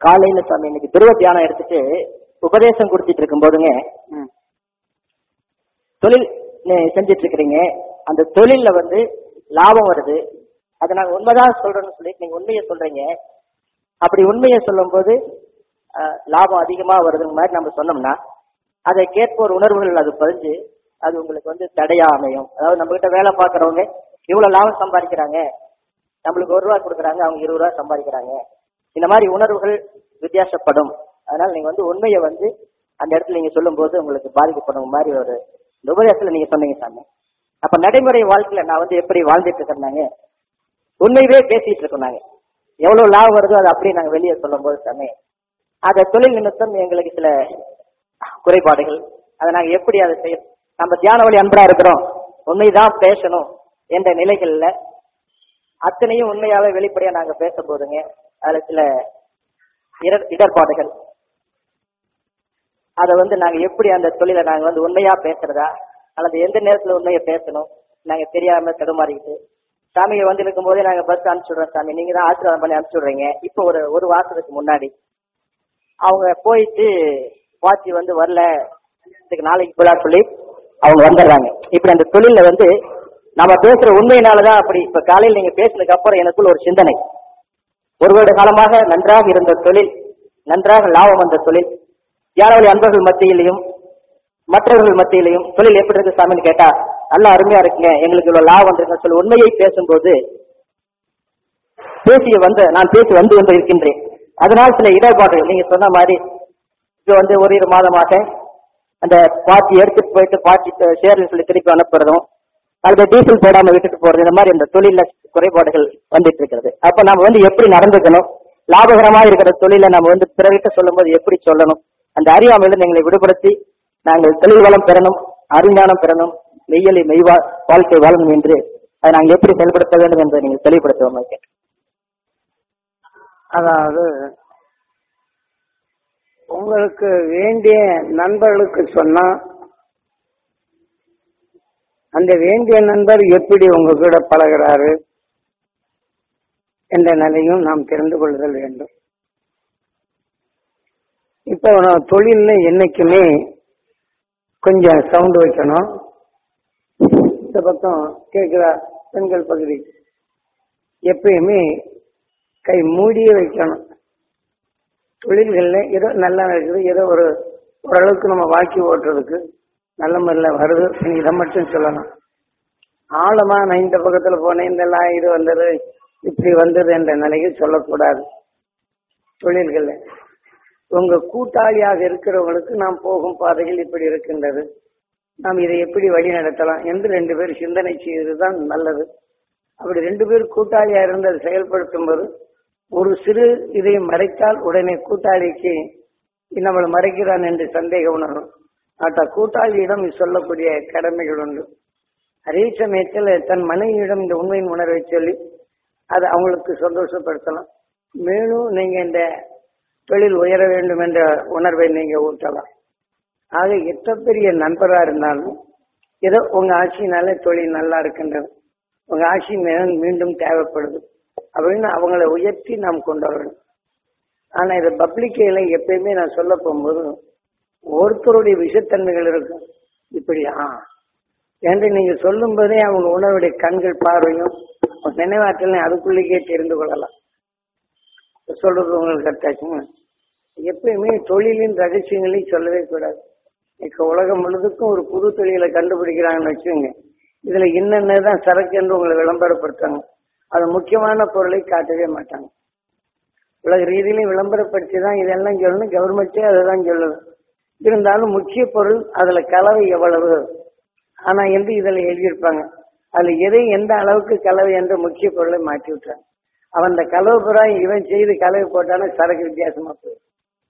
காலையில சாமி இன்னைக்கு துருவ தியானம் எடுத்துட்டு உபதேசம் கொடுத்துட்டு இருக்கும் போதுங்க ம். தொழில் நீ- செஞ்சுட்டு இருக்கிறீங்க அந்த தொழில்ல வந்து லாபம் வருது அதை நாங்க உண்மைதான் சொல்றோம்னு சொல்லிட்டு நீங்க உண்மையை சொல்றீங்க அப்படி உண்மையை சொல்லும்போது அஹ், லாபம் அதிகமா வருதுங்க மாதிரி நம்ம சொன்னோம்னா அதை கேட்போர் உணர்வுகள் அது பதிஞ்சு அது உங்களுக்கு வந்து தடையா அமையும் அதாவது நம்ம கிட்ட வேலை பார்க்கறவங்க இவ்வளவு லாபம் சம்பாதிக்கிறாங்க நம்மளுக்கு ஒரு ரூபா கொடுக்குறாங்க அவங்க இருபது ரூபா சம்பாதிக்கிறாங்க இந்த மாதிரி உணர்வுகள் வித்தியாசப்படும் அதனால நீங்க வந்து உண்மையை வந்து அந்த இடத்துல நீங்க சொல்லும்போது உங்களுக்கு பாதிக்கப்படும் மாதிரி ஒரு இந்த உபதேசத்துல நீங்க சொன்னீங்க சாமி அப்ப நடைமுறை வாழ்க்கையில நான் வந்து எப்படி வாழ்ந்துட்டு இருக்கிறேன்னாங்க உண்மையவே பேசிட்டு இருக்கோம் நாங்க எவ்வளவு லாபம் வருதோ அதை அப்படியே நாங்க வெளியே சொல்லும் போது சாமி அந்த தொழில் நிமித்தம் எங்களுக்கு சில குறைபாடுகள் அதை நாங்க எப்படி அதை செய்ய நம்ம தியான வழி அன்பரா இருக்கிறோம் உண்மைதான் பேசணும் என்ற நிலைகள்ல அத்தனையும் உண்மையாவே வெளிப்படையா நாங்க பேச போதுங்க அதுல சில இடர் இடர்பாடுகள் அதை வந்து நாங்க எப்படி அந்த தொழிலை நாங்க வந்து உண்மையா பேசுறதா அல்லது எந்த நேரத்துல உண்மையை பேசணும் நாங்க தெரியாம தடுமாறிக்கிட்டு சாமியை வந்து இருக்கும் போதே நாங்க பஸ் அனுப்பிச்சுடுறோம் சாமி நீங்க தான் ஆசீர்வாதம் பண்ணி அனுப்பிச்சுடுறீங்க இப்போ ஒரு ஒரு வாரத்துக்கு முன்னாடி அவங்க போயிட்டு வாட்சி வந்து வரல இதுக்கு நாளைக்கு போடா சொல்லி அவங்க வந்துடுறாங்க இப்படி அந்த தொழில்ல வந்து நம்ம பேசுற உண்மையினாலதான் அப்படி இப்ப காலையில் நீங்க பேசினதுக்கு அப்புறம் எனக்குள்ள ஒரு சிந்தனை ஒரு வருட காலமாக நன்றாக இருந்த தொழில் நன்றாக லாபம் வந்த தொழில் தியானவழி அன்பர்கள் மத்தியிலையும் மற்றவர்கள் மத்தியிலையும் தொழில் எப்படி இருக்கு சாமின்னு கேட்டா நல்லா அருமையா இருக்குங்க எங்களுக்கு இவ்வளவு லாபம் வந்திருக்குன்னு சொல்லி உண்மையை பேசும்போது பேசி வந்த நான் பேசி வந்து கொண்டு இருக்கின்றேன் அதனால் சில இடர்பாடுகள் நீங்க சொன்ன மாதிரி இப்போ வந்து ஒரு இரு மாதமாக அந்த பாத்தி எடுத்துட்டு போயிட்டு பாத்தி சேர்னு சொல்லி திருப்பி அனுப்புறதும் அல்லது டீசல் போடாம விட்டுட்டு போறது இந்த மாதிரி இந்த தொழில குறைபாடுகள் வந்துட்டு இருக்கிறது அப்ப நம்ம வந்து எப்படி நடந்துக்கணும் லாபகரமா இருக்கிற தொழிலை நம்ம வந்து பிறர்கிட்ட சொல்லும்போது எப்படி சொல்லணும் அந்த அறியாமையிலிருந்து எங்களை விடுபடுத்தி நாங்கள் தொழில் வளம் பெறணும் அறிஞானம் பெறணும் மெய்யலி மெய்வா வாழ்க்கை வாழணும் என்று அதை நாங்கள் எப்படி செயல்படுத்த வேண்டும் என்பதை நீங்கள் தெளிவுபடுத்துவோம் கேட்டேன் அதாவது உங்களுக்கு வேண்டிய நண்பர்களுக்கு சொன்னா அந்த வேண்டிய நண்பர் எப்படி உங்க கூட பழகுறாரு என்ற நிலையும் நாம் தெரிந்து கொள்ளுதல் வேண்டும் இப்போ நான் தொழில்ல என்னைக்குமே கொஞ்சம் சவுண்ட் வைக்கணும் இந்த பக்கம் கேட்குற பெண்கள் பகுதி எப்பயுமே கை மூடியே வைக்கணும் தொழில்கள்ல ஏதோ நல்லா இருக்குது ஏதோ ஒரு ஓரளவுக்கு நம்ம வாக்கி ஓட்டுறதுக்கு நல்ல முறையில் வருது நீ இதை மட்டும் சொல்லலாம் ஆழமா நான் இந்த பக்கத்துல போனேன் இந்த லா இது வந்தது இப்படி வந்தது என்ற நிலையை சொல்லக்கூடாது தொழில்கள்ல உங்க கூட்டாளியாக இருக்கிறவங்களுக்கு நாம் போகும் பாதைகள் இப்படி இருக்கின்றது நாம் இதை எப்படி வழி நடத்தலாம் என்று ரெண்டு பேர் சிந்தனை செய்வதுதான் நல்லது அப்படி ரெண்டு பேர் கூட்டாளியா இருந்து அதை செயல்படுத்தும் போது ஒரு சிறு இதை மறைத்தால் உடனே கூட்டாளிக்கு நம்மளை மறைக்கிறான் என்று சந்தேகம் உணரும் ஆட்டா கூட்டாளியிடம் சொல்லக்கூடிய கடமைகள் உண்டு அதே சமயத்தில் தன் மனைவியிடம் இந்த உண்மையின் உணர்வை சொல்லி அதை அவங்களுக்கு சந்தோஷப்படுத்தலாம் மேலும் நீங்க இந்த தொழில் உயர வேண்டும் என்ற உணர்வை நீங்க ஊட்டலாம் ஆக எத்த பெரிய நண்பரா இருந்தாலும் ஏதோ உங்க ஆட்சியினால தொழில் நல்லா இருக்கின்றது உங்க ஆட்சி மீ- மீண்டும் தேவைப்படுது அப்படின்னு அவங்கள உயர்த்தி நாம் கொண்டு வரணும் ஆனா இது பப்ளிக்கையில எப்பயுமே நான் சொல்ல போகும்போது ஒருத்தருடைய விஷத்தன்மைகள் இருக்கும் இப்படி ஆ என்று நீங்க சொல்லும் போதே அவங்க உணவுடைய கண்கள் பார்வையும் உங்க நினைவாற்றலையும் அதுக்குள்ளேயே தெரிந்து கொள்ளலாம் சொல்றது உங்களுக்கு கரெக்டாச்சுங்க எப்பயுமே தொழிலின் ரகசியங்களை சொல்லவே கூடாது இப்ப உலகம் முழுதுக்கும் ஒரு புது தொழிலை கண்டுபிடிக்கிறாங்கன்னு வச்சுக்கோங்க இதுல என்னென்னதான் சரக்கு என்று உங்களை விளம்பரப்படுத்துறாங்க அது முக்கியமான பொருளை காட்டவே மாட்டாங்க உலக ரீதியிலையும் விளம்பரப்படுத்தி தான் இதெல்லாம் சொல்லணும் கவர்மெண்ட்டே அதை தான் சொல்லுது இருந்தாலும் முக்கிய பொருள் அதுல கலவை எவ்வளவு ஆனா என்று இதுல எழுதியிருப்பாங்க அதுல எதை எந்த அளவுக்கு கலவை என்ற முக்கிய பொருளை மாற்றி விட்டுறாங்க அவன் அந்த கலவை புறா இவன் செய்து கலவை போட்டானா சரக்கு வித்தியாசமா போயிடும்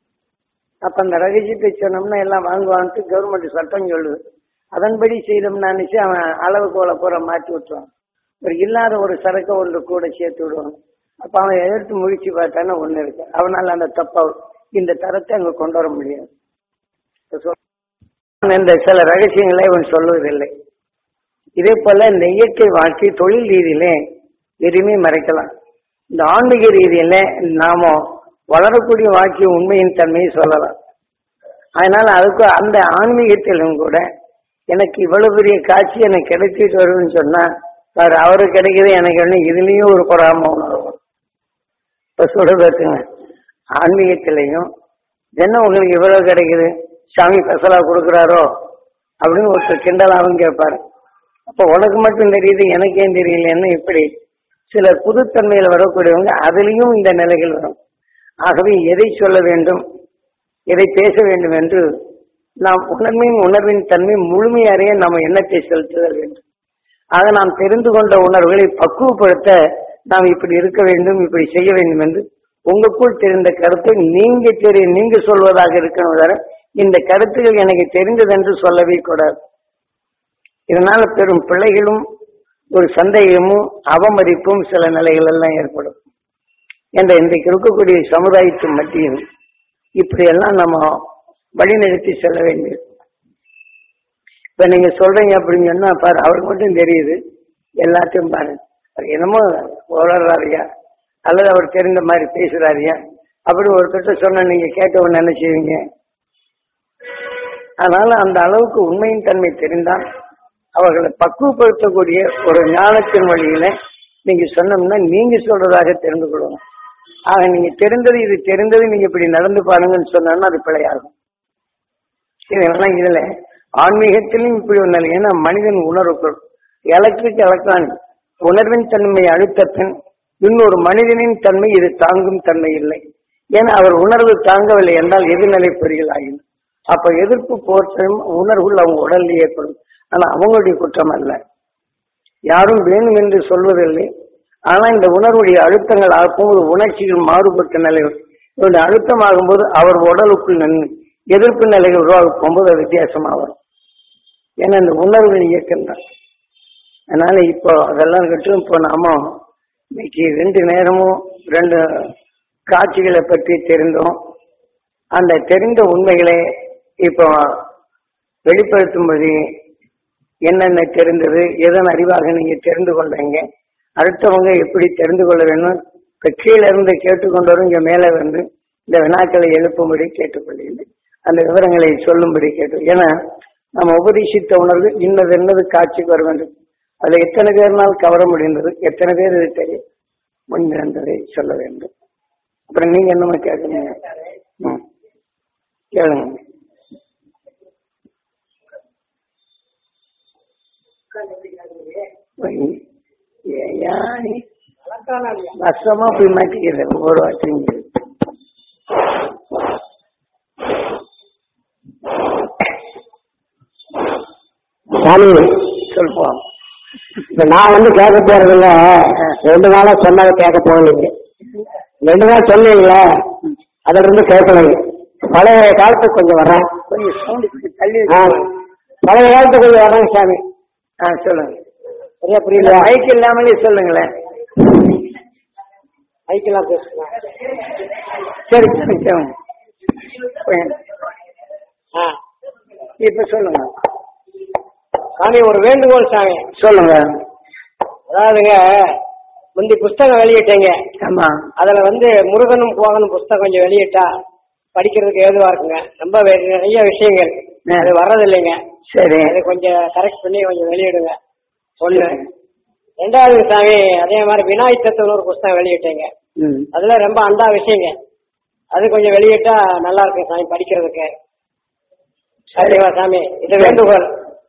அப்ப அந்த ரகசியத்தை சொன்னோம்னா எல்லாம் வாங்குவான்ட்டு கவர்மெண்ட் சட்டம் சொல்லுது அதன்படி செய்தோம்னா நினைச்சு அவன் அளவு கோலை பூரா மாற்றி விட்டுருவான் ஒரு இல்லாத ஒரு சரக்கை ஒன்று கூட சேர்த்து விடுவான் அப்ப அவன் எதிர்த்து முழிச்சு பார்த்தானா ஒண்ணு இருக்கு அவனால அந்த தப்பா இந்த தரத்தை அங்க கொண்டு வர முடியாது இப்ப சொல்~ இந்த சில ரகசியங்களை அவன் சொல்லுவதில்லை இதே போல இந்த இயற்கை வாழ்க்கை தொழில் ரீதியிலே எதுவுமே மறைக்கலாம் இந்த ஆன்மீக ரீதியில நாம வளரக்கூடிய வாக்கிய உண்மையின் தன்மையை சொல்லலாம் அதனால அதுக்கு அந்த ஆன்மீகத்திலும் கூட எனக்கு இவ்வளவு பெரிய காட்சி எனக்கு கிடைச்சிட்டு வருதுன்னு சொன்னா சார் அவருக்கு கிடைக்குது எனக்கு என்ன இதுலயும் ஒரு பொறாம உணர்வு இப்ப சொல்றதுங்க ஆன்மீகத்திலையும் என்ன உங்களுக்கு இவ்வளவு கிடைக்குது சாமி பெசலா கொடுக்குறாரோ அப்படின்னு ஒருத்தர் கிண்டலாவும் கேட்பாரு அப்ப உனக்கு மட்டும் தெரியுது எனக்கு ஏன் தெரியலன்னு இப்படி சில புதுத்தன்மையில வரக்கூடியவங்க அதுலயும் இந்த நிலைகள் வரும் ஆகவே எதை சொல்ல வேண்டும் எதை பேச வேண்டும் என்று நாம் உணர்வின் உணர்வின் தன்மை முழுமையறைய நம்ம எண்ணத்தை செலுத்துதல் வேண்டும் ஆக நாம் தெரிந்து கொண்ட உணர்வுகளை பக்குவப்படுத்த நாம் இப்படி இருக்க வேண்டும் இப்படி செய்ய வேண்டும் என்று உங்களுக்குள் தெரிந்த கருத்தை நீங்க தெரிய நீங்க சொல்வதாக இருக்கணும் தவிர இந்த கருத்துகள் எனக்கு தெரிந்தது என்று சொல்லவே கூடாது இதனால பெரும் பிள்ளைகளும் ஒரு சந்தேகமும் அவமதிப்பும் சில நிலைகள் எல்லாம் ஏற்படும் என்ற இன்றைக்கு இருக்கக்கூடிய சமுதாயத்தின் மத்தியில் இப்படியெல்லாம் நம்ம வழிநடத்தி செல்ல வேண்டியது இப்ப நீங்க சொல்றீங்க அப்படின்னு சொன்னா பாரு அவருக்கு மட்டும் தெரியுது எல்லாத்தையும் பாரு அவர் என்னமோ உளறாரியா அல்லது அவர் தெரிந்த மாதிரி பேசுறாரியா அப்படி ஒருத்தர் சொன்ன நீங்க கேட்ட உடனே என்ன செய்வீங்க அதனால அந்த அளவுக்கு உண்மையின் தன்மை தெரிந்தால் அவர்களை பக்குவப்படுத்தக்கூடிய ஒரு ஞானத்தின் வழியில நீங்க சொன்னோம்னா நீங்க சொல்றதாக தெரிந்து கொள்ளுங்க ஆக நீங்க தெரிந்தது இது தெரிந்தது நீங்க இப்படி நடந்து பாருங்கன்னு சொன்னா அது பிழையாகும் இதெல்லாம் இதுல ஆன்மீகத்திலும் இப்படி ஒண்ணு இல்லை. ஏன்னா மனிதன் உணர்வுகள் எலக்ட்ரிக் எலக்ட்ரானிக் உணர்வின் தன்மை அழுத்த பின் இன்னொரு மனிதனின் தன்மை இது தாங்கும் தன்மை இல்லை ஏன்னா அவர் உணர்வு தாங்கவில்லை என்றால் எதிர்நிலை பொறிகள் ஆகும் அப்ப எதிர்ப்பு போர்ச்சலும் உணர்வுகள் அவங்க உடலில் ஏற்படும் ஆனா அவங்களுடைய குற்றம் அல்ல யாரும் வேணும் என்று சொல்வதில்லை ஆனா இந்த உணர்வுடைய அழுத்தங்கள் ஆகும்போது உணர்ச்சிகள் மாறுபட்ட நிலைகள் இவருடைய அழுத்தம் ஆகும்போது அவர் உடலுக்குள் நின்று எதிர்ப்பு நிலைகள் உருவாக போகும்போது அது வித்தியாசமா வரும் ஏன்னா இந்த உணர்வுகள் இயக்கின்றான் அதனால இப்போ அதெல்லாம் இருக்கட்டும் இப்போ நாம இன்னைக்கு ரெண்டு நேரமும் ரெண்டு காட்சிகளை பற்றி தெரிந்தோம் அந்த தெரிந்த உண்மைகளை இப்போ வெளிப்படுத்தும்படி என்னென்ன தெரிந்தது எதன் அறிவாக நீங்க தெரிந்து கொண்டீங்க அடுத்தவங்க எப்படி தெரிந்து கொள்ள வேண்டும் இப்ப கீழே இருந்து கேட்டுக்கொண்டவரும் இங்க மேலே வந்து இந்த வினாக்களை எழுப்பும்படி கேட்டுக்கொள்கிறேன் அந்த விவரங்களை சொல்லும்படி கேட்டு ஏன்னா நம்ம உபதேசித்த உணர்வு இன்னது என்னது காட்சிக்கு வர வேண்டும் அதுல எத்தனை பேர்னால் கவர முடிந்தது எத்தனை பேர் இது தெரியும் முன்னிருந்ததை சொல்ல வேண்டும் அப்புறம் நீங்க என்னமா கேட்குறீங்க ம் கேளுங்க ஏயா நீ வருஷமா போய் மாட்டிக்கிற ஒரு வாட்டி சாமி சொல்லுவோம் இப்ப நான் வந்து கேட்க போறதில்ல ரெண்டு நாளா சொன்னதை கேட்க போகலைங்க ரெண்டு நாள் சொன்னீங்களே அதுல இருந்து கேட்கலைங்க பழைய காலத்துக்கு கொஞ்சம் வர்றேன் கொஞ்சம் சவுண்டு தள்ளி ஆ, பழைய காலத்துக்கு கொஞ்சம் வர்றேன் சாமி ஆ சொல்லுங்க சரியா இல்ல புரியல மைக் இல்லாமலே சொல்லுங்களேன் மைக்கெல்லாம் பேசுறேன் சரி சரி சரி போய். ஆ. இப்ப சொல்லுங்க சாமி ஒரு வேண்டுகோள் சாமி சொல்லுங்க அதாவதுங்க முந்தி புஸ்தகம் வெளியிட்டீங்க ஆமா அதுல வந்து முருகனும் போகனும் புஸ்தகம் கொஞ்சம் வெளியிட்டா படிக்கிறதுக்கு ஏதுவா இருக்குங்க ரொம்ப வே- நிறைய விஷயங்கள் ஆ. அது வர்றதில்லைங்க சரி அதை கொஞ்சம் கரெக்ட் பண்ணி கொஞ்சம் வெளியிடுங்க ஒண்ணு ரெண்டாவது சாமி அதே மாதிரி விநாயகர் தத்துவம்னு ஒரு புஸ்தகம் வெளியிட்டீங்க ம் அதுல ரொம்ப அண்டா விஷயங்க அது கொஞ்சம் வெளியிட்டா நல்லா இருக்கும் சாமி படிக்கிறதுக்கு சரிங்களா சாமி இது வேண்டுகோள்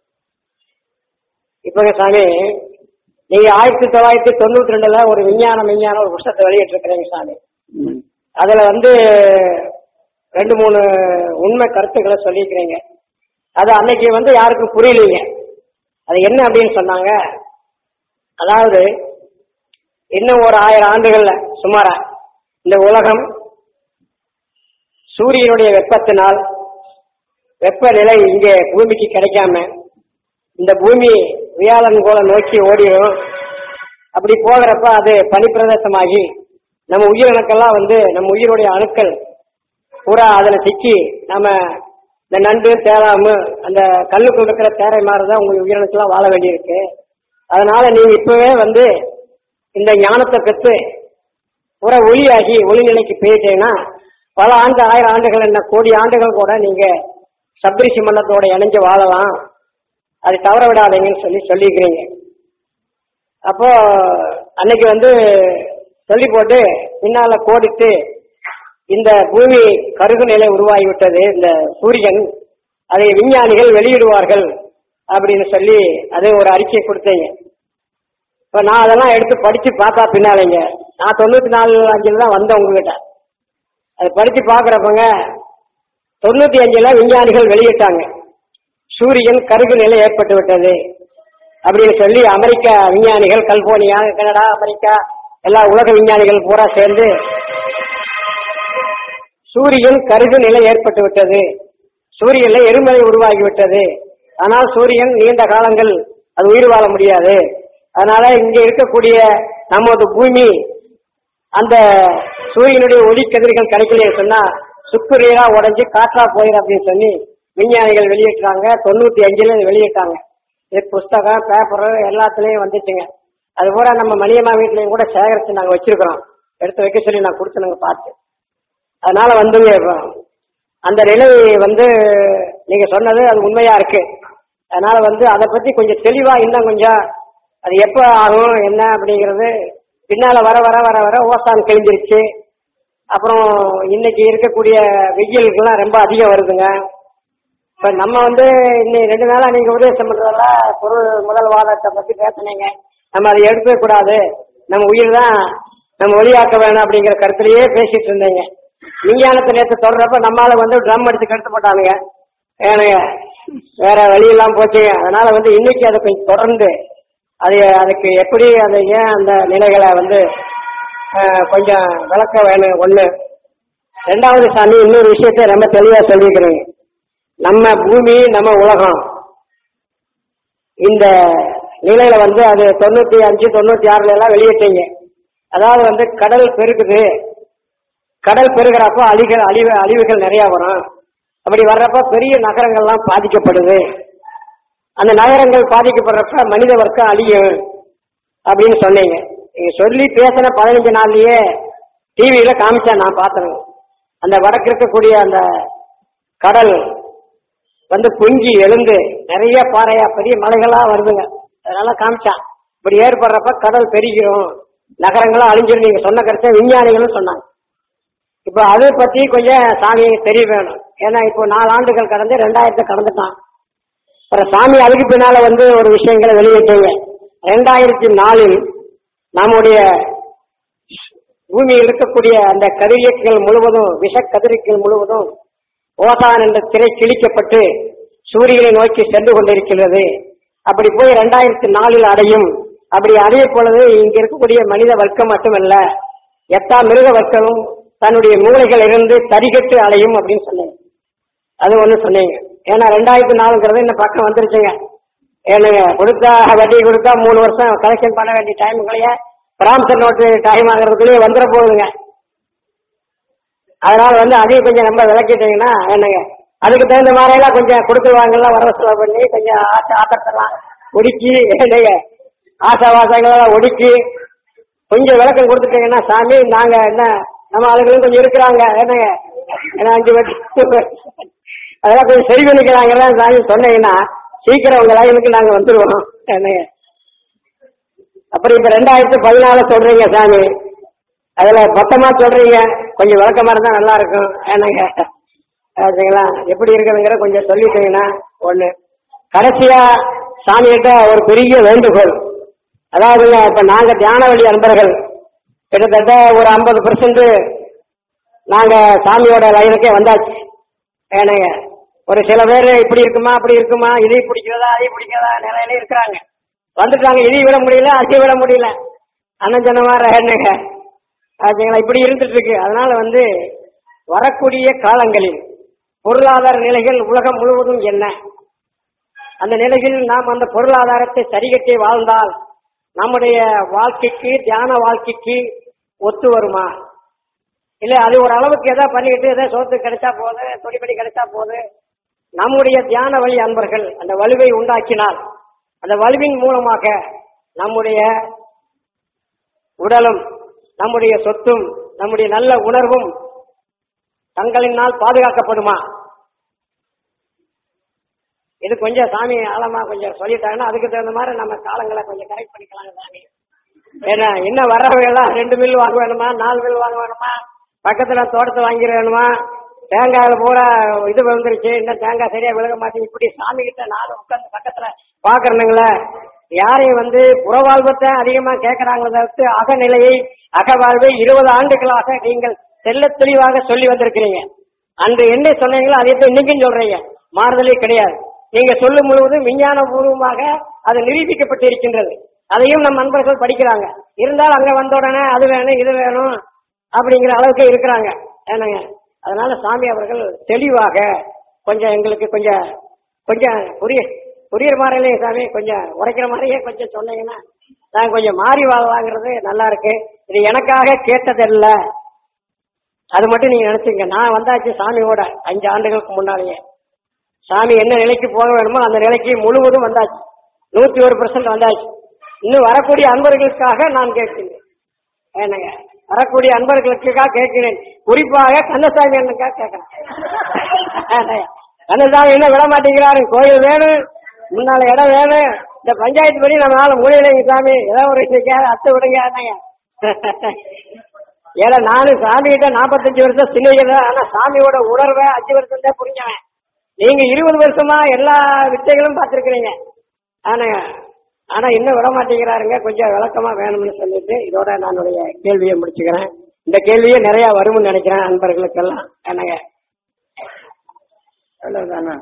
இப்பங்க சாமி நீங்க ஆயிரத்தி தொள்ளாயிரத்தி தொண்ணூத்தி ரெண்டுல ஒரு விஞ்ஞானம் விஞ்ஞானம் ஒரு புஸ்தகத்தை வெளியிட்டு இருக்கிறீங்க சாமி ம் அதுல வந்து ரெண்டு மூணு உண்மை கருத்துக்களை சொல்லிக்கிறீங்க அது அன்னைக்கு வந்து யாருக்கும் புரியலைங்க அது என்ன அப்படின்னு சொன்னாங்க அதாவது இன்னும் ஒரு ஆயிரம் ஆண்டுகள்ல சுமாரா இந்த உலகம் சூரியனுடைய வெப்பத்தினால் வெப்பநிலை இங்கே பூமிக்கு கிடைக்காம இந்த பூமி வியாழன் கோளை நோக்கி ஓடிடும் அப்படி போகிறப்ப அது பனிப்பிரதேசமாகி நம்ம உயிரினக்கெல்லாம் வந்து நம்ம உயிருடைய அணுக்கள் பூரா அதுல சிக்கி நம்ம இந்த நண்டு தேராமு அந்த கல்லுக்குள்ள இருக்கிற தேரை மாதிரி தான் உங்க உயிரினக்கெல்லாம் வாழ வேண்டியிருக்கு அதனால நீங்க இப்பவே வந்து இந்த ஞானத்தை பெற்று பூரா ஒளியாகி ஒளிநிலைக்கு போயிட்டீங்கன்னா பல ஆண்டு ஆயிரம் ஆண்டுகள் என்ன கோடி ஆண்டுகள் கூட நீங்க சப்ரிஷி மண்டலத்தோட இணைஞ்சு வாழலாம் அது தவற விடாதீங்கன்னு சொல்லி சொல்லிக்கிறீங்க அப்போ அன்னைக்கு வந்து சொல்லி போட்டு பின்னால கோடிட்டு இந்த பூமி கருகு நிலை உருவாகி விட்டது இந்த சூரியன் அதை விஞ்ஞானிகள் வெளியிடுவார்கள் அப்படின்னு சொல்லி அது ஒரு அறிக்கை கொடுத்தீங்க இப்ப நான் அதெல்லாம் எடுத்து படிச்சு பார்த்தா பின்னாலேங்க நான் தொண்ணூத்தி நாலு அஞ்சுல தான் வந்தேன் உங்ககிட்ட அது படிச்சு பாக்குறப்பங்க தொண்ணூத்தி அஞ்சுல விஞ்ஞானிகள் வெளியிட்டாங்க சூரியன் கருகு நிலை ஏற்பட்டு விட்டது அப்படின்னு சொல்லி அமெரிக்க விஞ்ஞானிகள் கலிபோர்னியா கனடா அமெரிக்கா எல்லா உலக விஞ்ஞானிகள் பூரா சேர்ந்து சூரியன் கருகு நிலை ஏற்பட்டு விட்டது சூரியன்ல எரிமலை உருவாகி விட்டது ஆனால் சூரியன் நீண்ட காலங்கள் அது உயிர் வாழ முடியாது அதனால இங்க இருக்கக்கூடிய நமது பூமி அந்த சூரியனுடைய ஒளி கதிர்கள் கிடைக்கலையே சொன்னா சுக்குரியரா உடைஞ்சு காற்றா போயிடும் அப்படின்னு சொல்லி விஞ்ஞானிகள் வெளியிட்டாங்க தொண்ணூத்தி அஞ்சுல இது வெளியிட்டாங்க இது புஸ்தகம் பேப்பர் எல்லாத்துலயும் வந்துச்சுங்க அது பூரா நம்ம மணியம்மா வீட்லயும் கூட சேகரிச்சு நாங்க வச்சிருக்கிறோம் எடுத்து வைக்க சொல்லி நான் கொடுத்தனுங்க பார்த்து அதனால வந்துங்க இப்போ அந்த நிலை வந்து நீங்க சொன்னது அது உண்மையா இருக்கு அதனால வந்து அதை பத்தி கொஞ்சம் தெளிவா இன்னும் கொஞ்சம் அது எப்ப ஆகும் என்ன அப்படிங்கிறது பின்னால வர வர வர வர ஓசான் கிழிஞ்சிருச்சு அப்புறம் இன்னைக்கு இருக்கக்கூடிய வெயிலுக்கெல்லாம் ரொம்ப அதிகம் வருதுங்க இப்ப நம்ம வந்து இன்னைக்கு ரெண்டு நாளா நீங்க உபதேசம் பண்றதால பொருள் முதல்வாதத்தை பத்தி பேசுனீங்க நம்ம அதை எடுக்கவே கூடாது நம்ம உயிர் தான் நம்ம ஒளியாக்க வேணும் அப்படிங்கிற கருத்துலயே பேசிட்டு இருந்தீங்க விஞ்ஞானத்தை நேற்று தொடர்றப்ப நம்மால வந்து ட்ரம் அடிச்சு கருத்து போட்டானுங்க ஏனுங்க வேற வழி எல்லாம் போச்சுங்க அதனால வந்து இன்னைக்கு அதை கொஞ்சம் தொடர்ந்து அது அதுக்கு எப்படி அதை ஏன் அந்த நிலைகளை வந்து அஹ், கொஞ்சம் விளக்க வேணும் ஒண்ணு ரெண்டாவது சாமி இன்னொரு விஷயத்த ரொம்ப தெளிவா சொல்லியிருக்கிறேங்க நம்ம பூமி நம்ம உலகம் இந்த நிலையில வந்து அது தொண்ணூத்தி அஞ்சு தொண்ணூத்தி ஆறுல எல்லாம் வெளியிட்டீங்க அதாவது வந்து கடல் பெருகுது கடல் பெருகிறப்ப அழிகள் அழிவு அழிவுகள் நிறைய வரும் அப்படி வர்றப்ப பெரிய நகரங்கள்லாம் பாதிக்கப்படுது அந்த நகரங்கள் பாதிக்கப்படுறப்ப மனித வர்க்கம் அழியும் அப்படின்னு சொன்னீங்க நீங்க சொல்லி பேசின பதினஞ்சு நாள்லயே டிவியில காமிச்சா நான் பார்த்தேன் அந்த வடக்கு இருக்கக்கூடிய அந்த கடல் வந்து பொங்கி எழுந்து நிறைய பாறையா பெரிய மலைகளா வருதுங்க அதனால காமிச்சான் இப்படி ஏற்படுறப்ப கடல் பெருகிரும் நகரங்களும் அழிஞ்சிரும் நீங்க சொன்ன கருத்தை விஞ்ஞானிகளும் சொன்னாங்க இப்ப அதை பத்தி கொஞ்சம் சாமி தெரிய வேணும் ஏன்னா இப்போ நாலு ஆண்டுகள் கடந்து ரெண்டாயிரத்தை கடந்துட்டான் அப்புறம் சாமி அதுக்கு பின்னால வந்து ஒரு விஷயங்களை வெளியிட்டீங்க ரெண்டாயிரத்தி நாலில் நம்முடைய பூமியில் இருக்கக்கூடிய அந்த கதிரியக்கள் முழுவதும் விஷ கதிரியக்கள் முழுவதும் ஓசான் என்ற திரை கிழிக்கப்பட்டு சூரியனை நோக்கி சென்று கொண்டிருக்கிறது அப்படி போய் ரெண்டாயிரத்தி நாலில் அடையும் அப்படி அடைய பொழுது இங்க இருக்கக்கூடிய மனித வர்க்கம் மட்டுமல்ல எத்தா மிருக வர்க்கமும் தன்னுடைய மூளைகள் இருந்து தரிகட்டு அலையும் அப்படின்னு சொன்னீங்க அது ஒண்ணு சொன்னீங்க ஏன்னா ரெண்டாயிரத்தி நாலுங்கிறது இந்த பக்கம் வந்துருச்சுங்க ஏனுங்க கொடுத்தா வட்டி கொடுத்தா மூணு வருஷம் கலெக்ஷன் பண்ண வேண்டிய டைமுக்குள்ளேயே பிராம்சன் நோட்டு டைம் ஆகிறதுக்குள்ளேயே வந்துட போகுதுங்க அதனால வந்து அதையும் கொஞ்சம் நம்ம விளக்கிட்டீங்கன்னா என்னங்க அதுக்கு தகுந்த மாதிரி எல்லாம் கொஞ்சம் கொடுத்துருவாங்கலாம் வரவு செலவு பண்ணி கொஞ்சம் ஆட்ட ஆட்டத்தெல்லாம் ஒடுக்கி என்னங்க ஆசாவாசங்களெல்லாம் ஒடுக்கி கொஞ்சம் விளக்கம் கொடுத்துட்டீங்கன்னா சாமி நாங்க என்ன நம்ம ஆளுங்களும் கொஞ்சம் இருக்கிறாங்க என்னங்க ஏன்னா அஞ்சு வட்டி அதெல்லாம் கொஞ்சம் சரி பண்ணிக்கிறாங்கல்ல சாமி சொன்னீங்கன்னா சீக்கிரம் உங்க லைனுக்கு நாங்க வந்துருவோம் என்னங்க அப்புறம் இப்ப ரெண்டாயிரத்தி பதினாலு சொல்றீங்க சாமி அதுல மொத்தமா சொல்றீங்க கொஞ்சம் விளக்கமா இருந்தா நல்லா இருக்கும் என்னங்க சரிங்களா எப்படி இருக்குதுங்கிற கொஞ்சம் சொல்லிட்டீங்கன்னா ஒண்ணு கடைசியா சாமிகிட்ட ஒரு பெரிய வேண்டுகோள் அதாவதுங்க இப்ப நாங்க தியான வழி அன்பர்கள் கிட்டத்தட்ட ஒரு ஐம்பது பெர்சன்ட் நாங்க சாமியோட லைனுக்கே வந்தாச்சு ஏனுங்க ஒரு சில பேர் இப்படி இருக்குமா அப்படி இருக்குமா இதை பிடிக்கிறதா அதை பிடிக்கிறதா நிலையில இருக்கிறாங்க வந்துட்டாங்க இதையும் விட முடியல அதையும் விட முடியல அண்ணன் சொன்ன மாதிரி என்னங்க ஆச்சுங்களா இப்படி இருந்துட்டு இருக்கு அதனால வந்து வரக்கூடிய காலங்களில் பொருளாதார நிலைகள் உலகம் முழுவதும் என்ன அந்த நிலையில் நாம் அந்த பொருளாதாரத்தை சரிகட்டி வாழ்ந்தால் நம்முடைய வாழ்க்கைக்கு தியான வாழ்க்கைக்கு ஒத்து வருமா இல்ல அது ஒரு அளவுக்கு எதோ பண்ணிக்கிட்டு ஏதோ சோத்து கிடைச்சா போகுது தொழிற்படி கிடைச்சா போகுது நம்முடைய தியான வழி அன்பர்கள் அந்த வலுவை உண்டாக்கினால் அந்த வலுவின் மூலமாக நம்முடைய உடலும் நம்முடைய சொத்தும் நம்முடைய நல்ல உணர்வும் தங்களினால் பாதுகாக்கப்படுமா இது கொஞ்சம் சாமி ஆழமா கொஞ்சம் சொல்லிட்டாங்கன்னா அதுக்கு தகுந்த மாதிரி நம்ம காலங்களை கொஞ்சம் கரெக்ட் பண்ணிக்கலாம் சாமி ஏன்னா இன்னும் வர்றவையெல்லாம் ரெண்டு மில் வாங்க வேணுமா நாலு மில் வாங்க வேணுமா பக்கத்துல தோட்டத்தை வாங்கிட வேணுமா தேங்காயில பூரா இது விழுந்துருச்சு இன்னும் தேங்காய் சரியா விழுக மாட்டேங்குது இப்படி சாமி கிட்ட நானும் உட்கார்ந்து பக்கத்துல பாக்குறனுங்களே யாரையும் வந்து புறவாழ்வத்தை அதிகமா கேட்கறாங்களே தவிர்த்து அகநிலையை அகவாழ்வை இருபது ஆண்டுகளாக நீங்கள் தெள்ள தெளிவாக சொல்லி வந்திருக்கிறீங்க அன்று என்ன சொன்னீங்களோ அதை தான் இன்னைக்கும் சொல்றீங்க மாறுதலே கிடையாது நீங்க சொல்லும் முழுவதும் விஞ்ஞான பூர்வமாக அது நிரூபிக்கப்பட்டு இருக்கின்றது அதையும் நம் நண்பர்கள் படிக்கிறாங்க இருந்தாலும் அங்க வந்த உடனே அது வேணும் இது வேணும் அப்படிங்கிற அளவுக்கு இருக்கிறாங்க ஏன்னாங்க அதனால சாமி அவர்கள் தெளிவாக கொஞ்சம் எங்களுக்கு கொஞ்சம் கொஞ்சம் புரிய புரியுற மாதிரிலே சாமி கொஞ்சம் உரைக்கிற மாதிரியே கொஞ்சம் சொன்னீங்கன்னா நான் கொஞ்சம் மாறி வாழலாங்கிறது நல்லா இருக்கு இது எனக்காக கேட்டதில்ல அது மட்டும் நீங்க நினைச்சுங்க நான் வந்தாச்சு சாமியோட அஞ்சு ஆண்டுகளுக்கு முன்னாலேயே சாமி என்ன நிலைக்கு போக வேணுமோ அந்த நிலைக்கு முழுவதும் வந்தாச்சு நூத்தி ஒரு பெர்சன்ட் வந்தாச்சு இன்னும் வரக்கூடிய அன்பர்களுக்காக நான் கேட்கிறேன் என்னங்க வரக்கூடிய அன்பர்களுக்காக கேட்கிறேன் குறிப்பாக கந்தசாமி அண்ணனுக்காக கேட்கிறேன் ஏன்னய்யா, கந்தசாமி என்ன விட மாட்டேங்கிறாரு கோயில் வேணும் முன்னால இடம் வேணும் இந்த பஞ்சாயத்து படி நம்மளால முடியலைங்க சாமி ஏதோ ஒரு விஷயம் அத்தை விடுங்க என்னங்க ஏன்னா நானும் சாமி கிட்ட நாற்பத்தஞ்சு வருஷம் சின்ன ஆனா சாமியோட உணர்வை அஞ்சு வருஷம் தான் புரிஞ்சவன் நீங்க இருபது வருஷமா எல்லா வித்தைகளும் பார்த்திருக்கிறீங்க ஆனா ஆனா இன்னும் விட மாட்டேங்கிறாருங்க கொஞ்சம் விளக்கமா வேணும்னு சொல்லிட்டு இதோட நானுடைய கேள்வியை முடிச்சுக்கிறேன் இந்த கேள்வியே நிறைய வரும்னு நினைக்கிறேன் நண்பர்களுக்கெல்லாம் என்னங்க அவ்வளவுதானா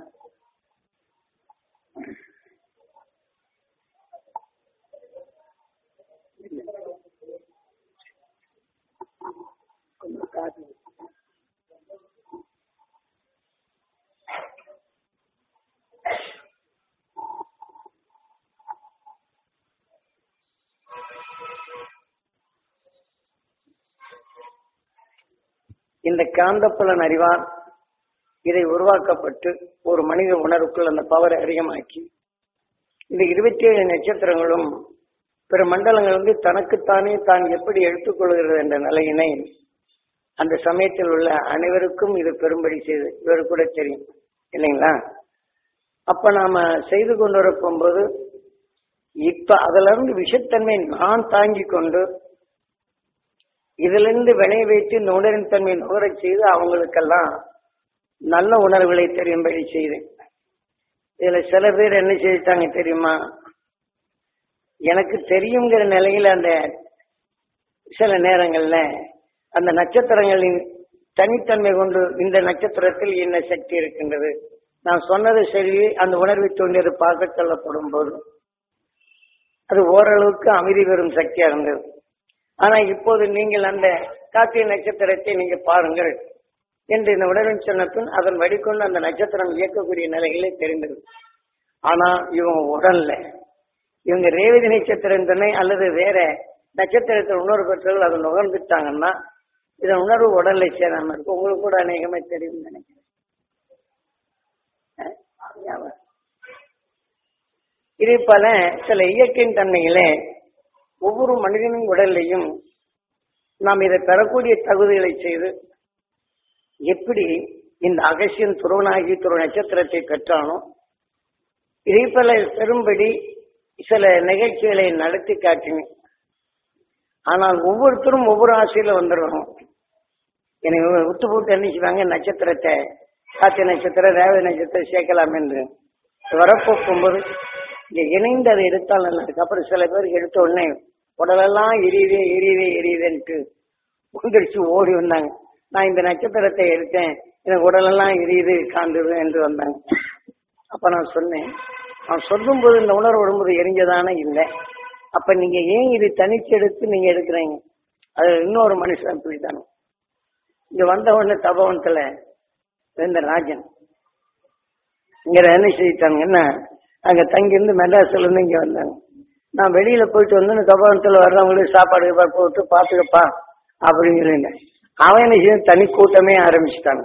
இந்த காந்தப்புலன் அறிவான் இதை உருவாக்கப்பட்டு ஒரு மனித உணர்வுக்குள் அந்த பவரை அதிகமாக்கி இந்த இருபத்தி ஏழு நட்சத்திரங்களும் பிற மண்டலங்கள் வந்து தனக்குத்தானே தான் எப்படி எடுத்துக்கொள்கிறது என்ற நிலையினை அந்த சமயத்தில் உள்ள அனைவருக்கும் இது பெரும்படி செய்து இவர் கூட தெரியும் இல்லைங்களா அப்ப நாம செய்து கொண்டு வர போகும்போது இப்ப அதுல இருந்து விஷத்தன்மை நான் தாங்கி கொண்டு இதுல இருந்து விளைய வைத்து இந்த உணரின் தன்மை நுகரச் செய்து அவங்களுக்கெல்லாம் நல்ல உணர்வுகளை தெரியும்படி செய்தேன் இதுல சில பேர் என்ன செய்தாங்க தெரியுமா எனக்கு தெரியுங்கிற நிலையில அந்த சில நேரங்கள்ல அந்த நட்சத்திரங்களின் தனித்தன்மை கொண்டு இந்த நட்சத்திரத்தில் என்ன சக்தி இருக்கின்றது நான் சொன்னது சரி அந்த உணர்வை தோன்றியது பார்க்க சொல்லப்படும் போது அது ஓரளவுக்கு அமைதி பெறும் சக்தியா இருந்தது ஆனா இப்போது நீங்கள் அந்த கார்த்திகை நட்சத்திரத்தை நீங்க பாருங்கள் என்று இந்த உணர்வின் சொன்ன பின் அதன் வழிகொண்டு அந்த நட்சத்திரம் இயக்கக்கூடிய நிலைகளே தெரிந்தது ஆனா இவங்க உடல்ல இவங்க ரேவதி நட்சத்திரம் தானே அல்லது வேற நட்சத்திரத்தில் உணர்வு பெற்றவர்கள் அதை நுகர்ந்துட்டாங்கன்னா இதன் உணர்வு உடல்ல சேராம இருக்கு உங்களுக்கு கூட அநேகமே தெரியும் நினைக்கிறேன் அஹ், ஞாபகம். இதே போல சில இயற்கையின் தன்மைகளே ஒவ்வொரு மனிதனின் உடல்லையும் நாம் இதை பெறக்கூடிய தகுதிகளை செய்து எப்படி இந்த அகசியன் துருவனாகி துருவ நட்சத்திரத்தை பெற்றானோ இதே போல பெரும்படி சில நிகழ்ச்சிகளை நடத்தி காட்டினேன் ஆனால் ஒவ்வொருத்தரும் ஒவ்வொரு ஆசையில வந்துடுறோம் எனக்கு விட்டு போட்டு என்ன செய்வாங்க நட்சத்திரத்தை கார்த்திகை நட்சத்திரம் ரேவதி நட்சத்திரம் சேர்க்கலாம் என்று வரப்போகும்போது இங்க இணைந்து அதை எடுத்தால் நல்லா இருக்கு அப்புறம் சில பேருக்கு எடுத்த உடனே உடலெல்லாம் எரியுதே எரியுதே எரியுதேன்ட்டு உங்கரிச்சு ஓடி வந்தாங்க நான் இந்த நட்சத்திரத்தை எடுத்தேன் எனக்கு உடலெல்லாம் எரியுது காந்தது என்று வந்தாங்க அப்ப நான் சொன்னேன் நான் சொல்லும் போது இந்த உணர்வு வரும்போது எரிஞ்சதானே இல்லை அப்ப நீங்க ஏன் இது தனிச்சு எடுத்து நீங்க எடுக்கிறீங்க அது இன்னொரு மனுஷன் அப்படித்தானே இங்க வந்த உடனே தபவனத்துல இருந்த ராஜன் இங்க என்ன செய்யிட்டாங்கன்னா அங்க தங்கி இருந்து மெட்ராஸ்ல இருந்து இங்க வந்தாங்க நான் வெளியில போயிட்டு வந்து தபவனத்துல வர்றவங்களுக்கு சாப்பாடு கீப்பாடு போட்டு பாத்துக்கப்பா அப்படிங்கிறேன் அவன் என்ன செய்ய தனி கூட்டமே ஆரம்பிச்சுட்டாங்க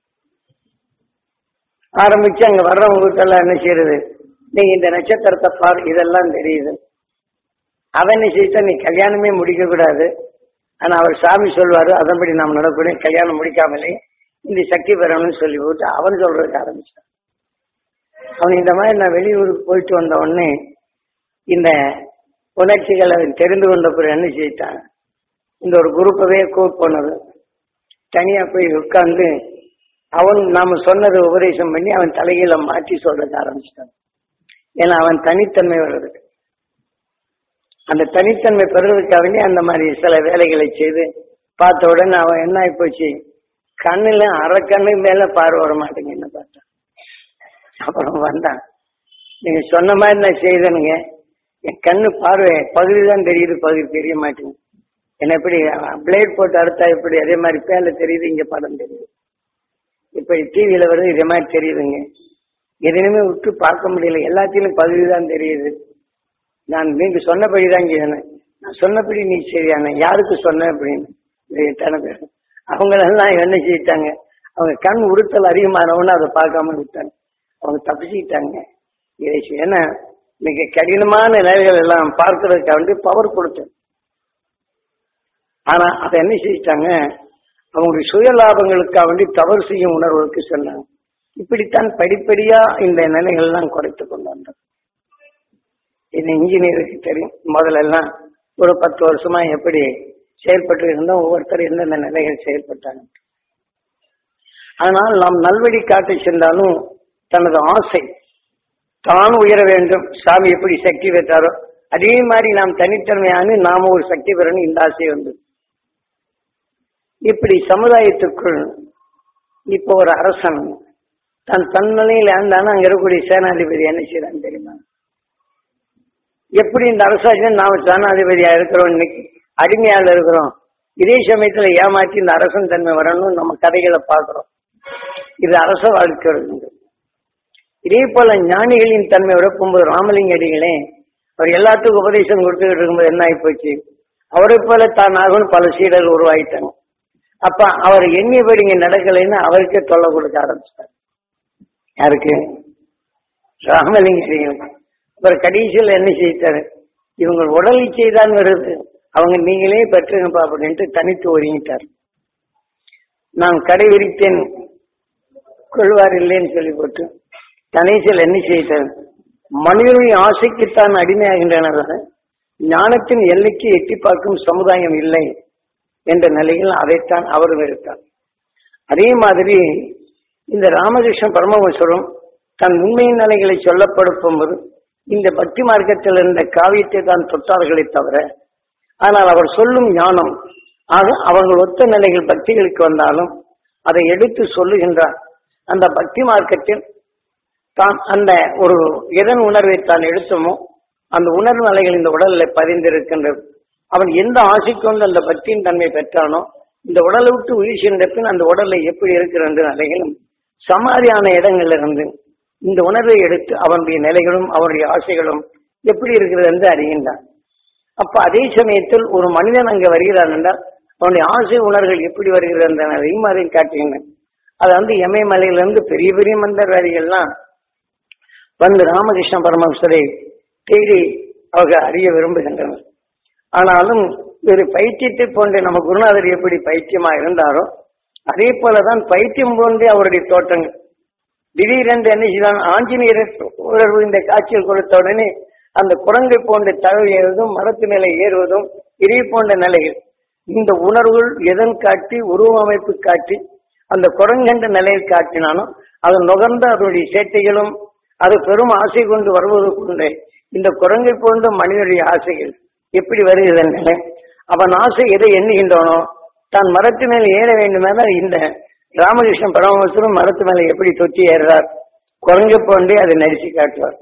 ஆரம்பிச்சு அங்க வர்றவங்க கிட்ட எல்லாம் என்ன செய்யறது நீங்க இந்த நட்சத்திரத்தை பாரு இதெல்லாம் தெரியுது அவன் என்ன செய்தா நீ கல்யாணமே முடிக்க கூடாது ஆனா அவர் சாமி சொல்வாரு அதன்படி நாம் நடக்கக்கூடிய கல்யாணம் முடிக்காமலே இந்த சக்தி பெறணும்னு சொல்லி போட்டு அவன் சொல்றதுக்கு ஆரம்பிச்சான் அவன் இந்த மாதிரி நான் வெளியூருக்கு போயிட்டு வந்த உடனே இந்த உணர்ச்சிகளை அவன் தெரிந்து கொண்ட பிறகு என்ன செய்தான் இந்த ஒரு குரூப்பவே கூட் பண்ணது தனியா போய் உட்கார்ந்து அவன் நாம சொன்னதை உபதேசம் பண்ணி அவன் தலைகீழ மாற்றி சொல்றதுக்கு ஆரம்பிச்சிட்டான் ஏன்னா அவன் தனித்தன்மை வர்றது அந்த தனித்தன்மை பெறுவதற்காக வேண்டி அந்த மாதிரி சில வேலைகளை செய்து பார்த்த உடனே அவன் என்ன ஆயிப்போச்சு கண்ணுல அரை கண்ணு மேல பார்வை வர மாட்டேங்க என்ன பார்த்தான் அப்புறம் வந்தான் நீங்க சொன்ன மாதிரி நான் செய்தனுங்க என் கண்ணு பார்வை பகுதி தான் தெரியுது பகுதி தெரிய மாட்டேங்குது என்ன எப்படி பிளேட் போட்டு அறுத்தா எப்படி அதே மாதிரி பேல தெரியுது இங்க படம் தெரியுது இப்படி டிவியில வருது இதே மாதிரி தெரியுதுங்க எதுவுமே விட்டு பார்க்க முடியல எல்லாத்திலும் பகுதி தான் தெரியுது நான் நீங்க சொன்னபடி தான் செய்யணும் நான் சொன்னபடி நீ சரியான யாருக்கு சொன்ன அப்படின்னு இது எத்தனை பேர் அவங்களெல்லாம் என்ன செய்யிட்டாங்க அவங்க கண் உறுத்தல் அதிகமானவன்னு அதை பார்க்காம விட்டாங்க அவங்க தப்பிச்சுக்கிட்டாங்க இதை செய்- ஏன்னா மிக கடினமான நிலைகள் எல்லாம் பார்க்கறதுக்கு வந்து பவர் கொடுத்தேன் ஆனா அதை என்ன செஞ்சிட்டாங்க அவங்களுடைய சுய லாபங்களுக்காக வேண்டி தவறு செய்யும் உணர்வுக்கு சொன்னாங்க இப்படித்தான் படிப்படியா இந்த நிலைகள்லாம் குறைத்து கொண்டு வந்தோம் இது இன்ஜினியருக்கு தெரியும் முதல்ல எல்லாம் ஒரு பத்து வருஷமா எப்படி செயல்பட்டு இருந்தோம் ஒவ்வொருத்தர் எந்தெந்த நிலைகள் செயல்பட்டாங்க ஆனால் நாம் நல்வழி காட்டி சென்றாலும் தனது ஆசை தான் உயர வேண்டும் சாமி எப்படி சக்தி பெற்றாரோ அதே மாதிரி நாம் தனித்தன்மையான நாம ஒரு சக்தி பெறணும் இந்த ஆசை வந்து இப்படி சமுதாயத்துக்குள் இப்போ ஒரு அரசன் தன் தன்னிலையில் இருந்தாலும் அங்க இருக்கக்கூடிய சேனாதிபதி என்ன செய்யறான்னு தெரியுமா எப்படி இந்த அரசாட்சி நாம சேனாதிபதியா இருக்கிறோம் இன்னைக்கு அடிமையால இருக்கிறோம் இதே சமயத்துல ஏமாற்றி இந்த அரசன் தன்மை வரணும்னு நம்ம கதைகளை பார்க்கிறோம் இது அரச வாழ்க்கை இருக்குது. இதே போல ஞானிகளின் தன்மை விடப்பும்போது ராமலிங்க அடிகளே அவர் எல்லாத்துக்கும் உபதேசம் கொடுத்துக்கிட்டு இருக்கும்போது என்ன ஆகி போச்சு அவரை போல தான் ஆகணும் பல சீடர்கள் உருவாயிட்டாங்க அப்ப அவர் எண்ணியபடி இங்க நடக்கலைன்னு அவருக்கே தொல்லை கொடுக்க ஆரம்பிச்சிட்டார் யாருக்கு ராமலிங்க அடிகள் அப்புறம் கடைசியில் என்ன செய்தாரு இவங்க உடல் இச்சை தான் வருது அவங்க நீங்களே பெற்றுங்கப்பா அப்படின்ட்டு தனித்து ஒதுங்கிட்டார் நான் கடை விரித்தேன் கொள்வார் இல்லைன்னு சொல்லி போட்டு கணேசில் என்ன செய்தார் மனிதனுடைய ஆசைக்குத்தான் அடிமையாகின்றனர் ஞானத்தின் எல்லைக்கு எட்டி பார்க்கும் சமுதாயம் இல்லை என்ற நிலையில் அதைத்தான் அவர் வெறுத்தார் அதே மாதிரி இந்த ராமகிருஷ்ண பரமஹம்சரும் தன் உண்மையின் நிலைகளை சொல்லப்படுத்தும் போது இந்த பக்தி மார்க்கத்தில் இருந்த காவியத்தை தான் தொட்டார்களே தவிர ஆனால் அவர் சொல்லும் ஞானம் ஆக அவர்கள் ஒத்த நிலைகள் பக்திகளுக்கு வந்தாலும் அதை எடுத்து சொல்லுகின்றார் அந்த பக்தி மார்க்கத்தில் தான் அந்த ஒரு எதன் உணர்வை தான் எடுத்தோமோ அந்த உணர்வு நிலைகள் இந்த உடலில் பதிந்திருக்கின்றது அவன் எந்த ஆசை கொண்டு அந்த பக்தியின் தன்மை பெற்றானோ இந்த உடலை விட்டு உயிர் சென்ற பின் அந்த உடலை எப்படி இருக்கிற நிலைகளும் சமாதியான இடங்களிலிருந்து இந்த உணர்வை எடுத்து அவனுடைய நிலைகளும் அவனுடைய ஆசைகளும் எப்படி இருக்கிறது என்று அறிகின்றான் அப்ப அதே சமயத்தில் ஒரு மனிதன் அங்க வருகிறான் என்றால் அவனுடைய ஆசை உணர்வுகள் எப்படி வருகிறது என்ற நிலையும் அதை காட்டுகின்றன அது வந்து எமயமலையிலிருந்து பெரிய பெரிய மந்திரவாதிகள்லாம் வந்து ராமகிருஷ்ண பரமஹம்சரை தேடி அவர்கள் அறிய விரும்புகின்றனர் ஆனாலும் ஒரு பைத்தியத்தை போன்ற நம்ம குருநாதர் எப்படி பைத்தியமா இருந்தாரோ அதே போலதான் பைத்தியம் போன்றே அவருடைய தோட்டங்கள் திடீரென்று என்ன செய்தான் ஆஞ்சநேயர் உணர்வு இந்த காட்சியில் கொடுத்த உடனே அந்த குரங்கை போன்ற தழுவி ஏறுவதும் மரத்து நிலை ஏறுவதும் இதே போன்ற நிலைகள் இந்த உணர்வுகள் எதன் காட்டி உருவமைப்பு காட்டி அந்த குரங்கென்ற நிலையில் காட்டினானோ அது நுகர்ந்த அதனுடைய சேட்டைகளும் அது பெரும் ஆசை கொண்டு வருவது கொண்டு இந்த குரங்கை போன்ற மனிதனுடைய ஆசைகள் எப்படி வருகிறது நிலை அவன் ஆசை எதை எண்ணுகின்றனோ தான் மரத்து மேல் ஏற வேண்டுமென இந்த ராமகிருஷ்ண பரமஹம்சரும் மரத்து மேல எப்படி தொட்டி ஏறுறார் குரங்கை போன்றே அதை நடிச்சு காட்டுவார்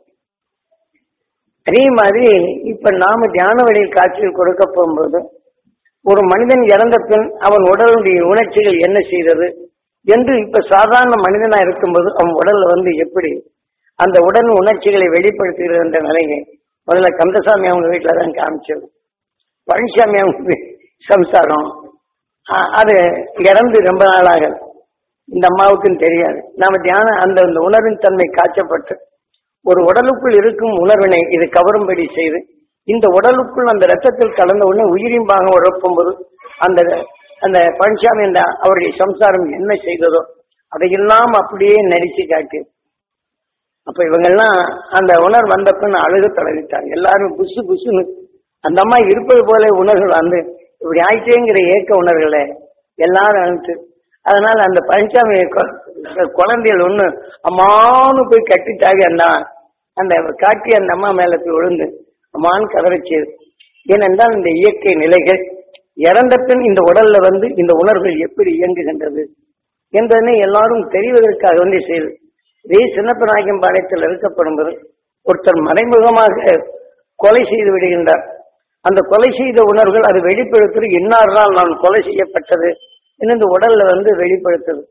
அதே மாதிரி இப்ப நாம தியான வழியில் காட்சியில் கொடுக்க போகும்போது ஒரு மனிதன் இறந்த பின் அவன் உடலுடைய உணர்ச்சிகள் என்ன செய்தது என்று இப்ப சாதாரண மனிதனா இருக்கும்போது அவன் உடல்ல வந்து எப்படி அந்த உடல் உணர்ச்சிகளை வெளிப்படுத்துகிறது என்ற நிலையை முதல்ல கந்தசாமி அவங்க வீட்டுல தான் காமிச்சது பழனிசாமி அவங்க வீ- சம்சாரம் ஆ- அது இறந்து ரொம்ப நாளாக இந்த அம்மாவுக்கும் தெரியாது நாம தியானம் அந்த அந்த உணர்வின் தன்மை காய்ச்சப்பட்டு ஒரு உடலுக்குள் இருக்கும் உணர்வினை இது கவரும்படி செய்து இந்த உடலுக்குள் அந்த ரத்தத்தில் கலந்த உடனே உயிரின் பாகம் உழப்பும்போது அந்த அந்த பழனிசாமி என்ற அவருடைய சம்சாரம் என்ன செய்ததோ அதையெல்லாம் அப்படியே நடிச்சு காட்டு அப்ப இவங்கெல்லாம் அந்த உணர் வந்த பின் அழுக தொடங்கிட்டாங்க எல்லாரும் புசு புசுன்னு அந்த அம்மா இருப்பது போல உணர்வுகள் வந்து இப்படி ஆயிட்டேங்கிற ஏக்க உணர்வுகளை எல்லாரும் அழுத்து அதனால அந்த பழனிசாமி கொ- குழந்தைகள் ஒண்ணு அம்மானு போய் கட்டிட்டாங்க அந்த அந்த காட்டி அந்த அம்மா மேல போய் விழுந்து அம்மான்னு கதறிச்சது ஏனென்றால் இந்த இயற்கை நிலைகள் இறந்த பின் இந்த உடல்ல வந்து இந்த உணர்வுகள் எப்படி இயங்குகின்றது என்பதனை எல்லாரும் தெரிவதற்காக வந்து செய்து இதே சின்னப்பநாயகம் பாளையத்தில் இருக்கப்படும் போது ஒருத்தர் மறைமுகமாக கொலை செய்து விடுகின்றார் அந்த கொலை செய்த உணர்வுகள் அது வெளிப்படுத்துறது இன்னார்தான் நான் கொலை செய்யப்பட்டது என்று இந்த உடல்ல வந்து வெளிப்படுத்துது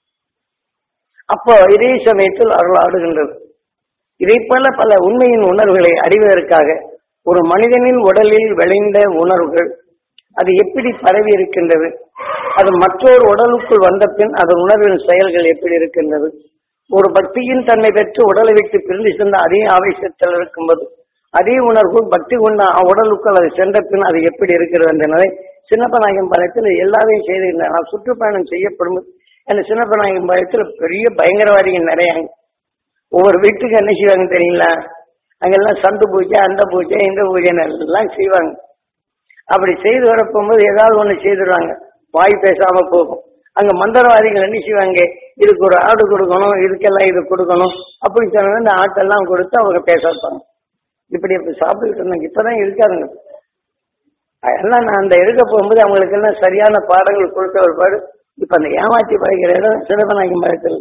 அப்போ இதே சமயத்தில் அருள் ஆடுகின்றது இதை போல பல உண்மையின் உணர்வுகளை அறிவதற்காக ஒரு மனிதனின் உடலில் விளைந்த உணர்வுகள் அது எப்படி பரவி இருக்கின்றது அது மற்றொரு உடலுக்குள் வந்த பின் அதன் உணர்வின் செயல்கள் எப்படி இருக்கின்றது ஒரு பக்தியின் தன்மை பெற்று உடலை விட்டு பிரிந்து சென்ற அதே ஆவேசத்தில் இருக்கும்போது அதே உணர்வு பக்தி கொண்ட உடலுக்குள் அது சென்ற பின் அது எப்படி இருக்கிறது என்றதை சின்னப்பநாயகம் பாளையத்தில் எல்லாரையும் செய்திருந்தேன் நான் சுற்றுப்பயணம் செய்யப்படும் அந்த சின்னப்பநாயகம் பாளையத்தில் பெரிய பயங்கரவாதிகள் நிறைய ஒவ்வொரு வீட்டுக்கு என்ன செய்வாங்க தெரியுங்களா அங்கெல்லாம் சந்து பூஜை அந்த பூஜை இந்த பூஜைன்னு எல்லாம் செய்வாங்க அப்படி செய்து வர போகும்போது ஏதாவது ஒண்ணு செய்துடுவாங்க வாய் பேசாம போகும் அங்க மந்திரவாதிகள் என்ன செய்வாங்க இதுக்கு ஒரு ஆடு கொடுக்கணும் இதுக்கெல்லாம் இது கொடுக்கணும் அப்படின்னு சொன்னா இந்த ஆட்டெல்லாம் கொடுத்து அவங்க பேச வைப்பாங்க இப்படி இப்படி சாப்பிட்டுட்டு இருந்தாங்க இப்பதான் இருக்காருங்க அதெல்லாம் நான் அந்த எடுக்க போகும்போது அவங்களுக்கு எல்லாம் சரியான பாடங்கள் கொடுத்த ஒரு பாடு இப்ப அந்த ஏமாற்றி படிக்கிற இடம் சிறப்பநாயகம் பாடத்தில்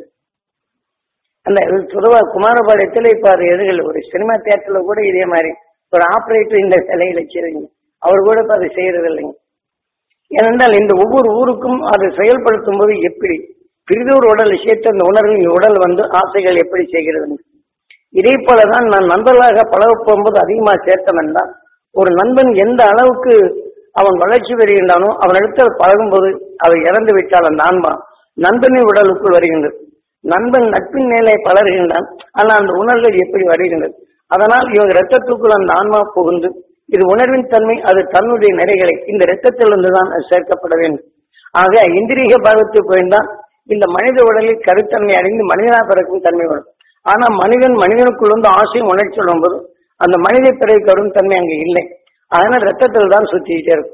அந்த சுரவா குமாரபாளையத்தில் இப்ப அது எதுகள் ஒரு சினிமா தியேட்டர்ல கூட இதே மாதிரி ஒரு ஆபரேட்டர் இந்த சிலையில வச்சிருங்க அவர் கூட இப்ப அதை செய்யறது இல்லைங்க ஏனென்றால் இந்த ஒவ்வொரு ஊருக்கும் அதை செயல்படுத்தும் போது எப்படி பிரிதொரு உடலை சேர்த்து அந்த உணர்வு இந்த உடல் வந்து ஆசைகள் எப்படி செய்கிறது இதே போலதான் நான் நண்பர்களாக பழக போகும்போது அதிகமா சேர்த்தவன் தான் ஒரு நண்பன் எந்த அளவுக்கு அவன் வளர்ச்சி பெறுகின்றானோ அவனிடத்தில் பழகும்போது அவர் இறந்து விட்டால் அந்த ஆன்மா நண்பனின் உடலுக்குள் வருகின்றது நண்பன் நட்பின் மேலே பலர்கின்றான் ஆனால் அந்த உணர்வுகள் எப்படி வருகின்றது அதனால் இவங்க ரத்தத்துக்குள் அந்த ஆன்மா புகுந்து இது உணர்வின் தன்மை அது தன்னுடைய நிறைகளை இந்த ரத்தத்திலிருந்து தான் அது சேர்க்கப்பட வேண்டும் ஆக இந்திரிய பாகத்துக்கு போயிருந்தான் இந்த மனித உடலில் கருத்தன்மை அடைந்து மனிதனா பிறக்கும் தன்மை வரும் ஆனா மனிதன் மனிதனுக்குள் வந்து ஆசையும் உணர்ச்சி சொல்லும்போது அந்த மனித பிறகு கரும் தன்மை அங்க இல்லை அதனால ரத்தத்தில் தான் சுத்திக்கிட்டே இருக்கும்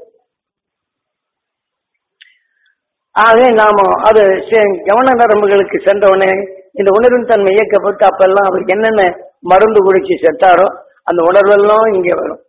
ஆக நாம அது செ- கவன நரம்புகளுக்கு சென்றவுடனே இந்த உணர்வின் தன்மை இயக்கப்பட்டு அப்பெல்லாம் அவருக்கு என்னென்ன மருந்து குடிச்சு செத்தாரோ அந்த உணர்வெல்லாம் இங்கே வரும்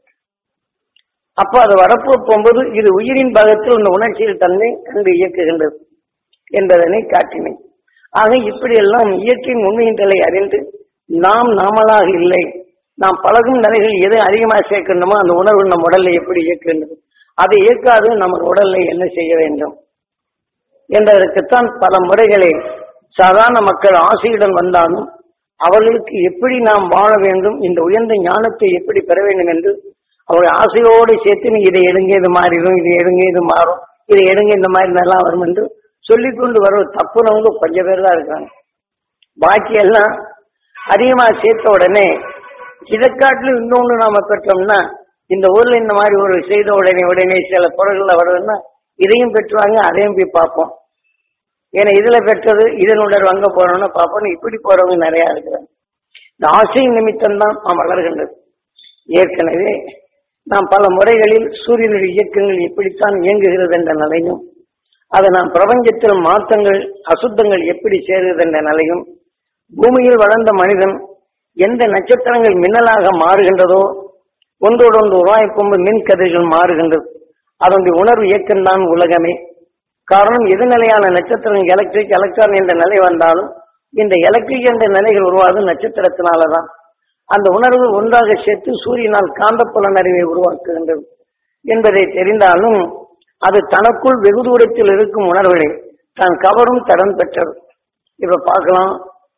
அப்போ அது வரப்போ போகும்போது இது உயிரின் பாகத்தில் இந்த உணர்ச்சியில் தன்மை அங்கு இயக்குகின்றது என்பதனை காட்டினேன் ஆக இப்படியெல்லாம் இயற்கையின் உண்மையின் நிலை அறிந்து நாம் நாமளாக இல்லை நாம் பழகும் நிலைகள் எதை அதிகமாக சேர்க்கணுமோ அந்த உணர்வு நம் உடலை எப்படி இயக்குகின்றது அதை இயக்காது நம்ம உடலை என்ன செய்ய வேண்டும் என்பதற்குத்தான் பல முறைகளை சாதாரண மக்கள் ஆசையுடன் வந்தாலும் அவர்களுக்கு எப்படி நாம் வாழ வேண்டும் இந்த உயர்ந்த ஞானத்தை எப்படி பெற வேண்டும் என்று அவர்கள் ஆசையோடு சேர்த்து நீ இதை எடுங்க இது மாறிடும் இது எடுங்க இது மாறும் இதை எடுங்க இந்த மாதிரி நல்லா வரும் என்று சொல்லிக் கொண்டு வர தப்புனவங்க கொஞ்சம் பேர் தான் இருக்காங்க பாக்கி எல்லாம் அதிகமா சேர்த்த உடனே இதை காட்டிலும் இன்னொன்னு நாம பெற்றோம்னா இந்த ஊர்ல இந்த மாதிரி ஒரு செய்த உடனே உடனே சில பொருள்கள்ல வருதுன்னா இதையும் பெற்றுவாங்க அதையும் போய் பார்ப்போம் ஏன்னா இதுல பெற்றது இதனுடன் அங்க போறோம்னா பார்ப்போம் இப்படி போறவங்க நிறைய இருக்கிறாங்க இந்த ஆசை நிமித்தம் தான் நாம் வளர்கின்றது ஏற்கனவே நாம் பல முறைகளில் சூரியனுடைய இயக்கங்கள் எப்படித்தான் இயங்குகிறது என்ற நிலையும் அதை நாம் பிரபஞ்சத்தில் மாற்றங்கள் அசுத்தங்கள் எப்படி சேருகிறது என்ற நிலையும் பூமியில் வளர்ந்த மனிதன் எந்த நட்சத்திரங்கள் மின்னலாக மாறுகின்றதோ ஒன்றோடு ஒன்று உருவாய்ப்பொம்பு மின் கதிர்கள் மாறுகின்றது அதனுடைய உணர்வு இயக்கம்தான் உலகமே காரணம் எதிர்நிலையான நட்சத்திரம் எலக்ட்ரிக் எலக்ட்ரான் என்ற நிலை வந்தாலும் இந்த எலக்ட்ரிக் என்ற நிலைகள் உருவாது நட்சத்திரத்தினாலதான் அந்த உணர்வு ஒன்றாக சேர்த்து சூரியனால் காந்தப்புலன் அறிவை உருவாக்குகின்றது என்பதை தெரிந்தாலும் அது தனக்குள் வெகு தூரத்தில் இருக்கும் உணர்வுகளை தான் கவரும் தடம் பெற்றது இப்ப பார்க்கலாம்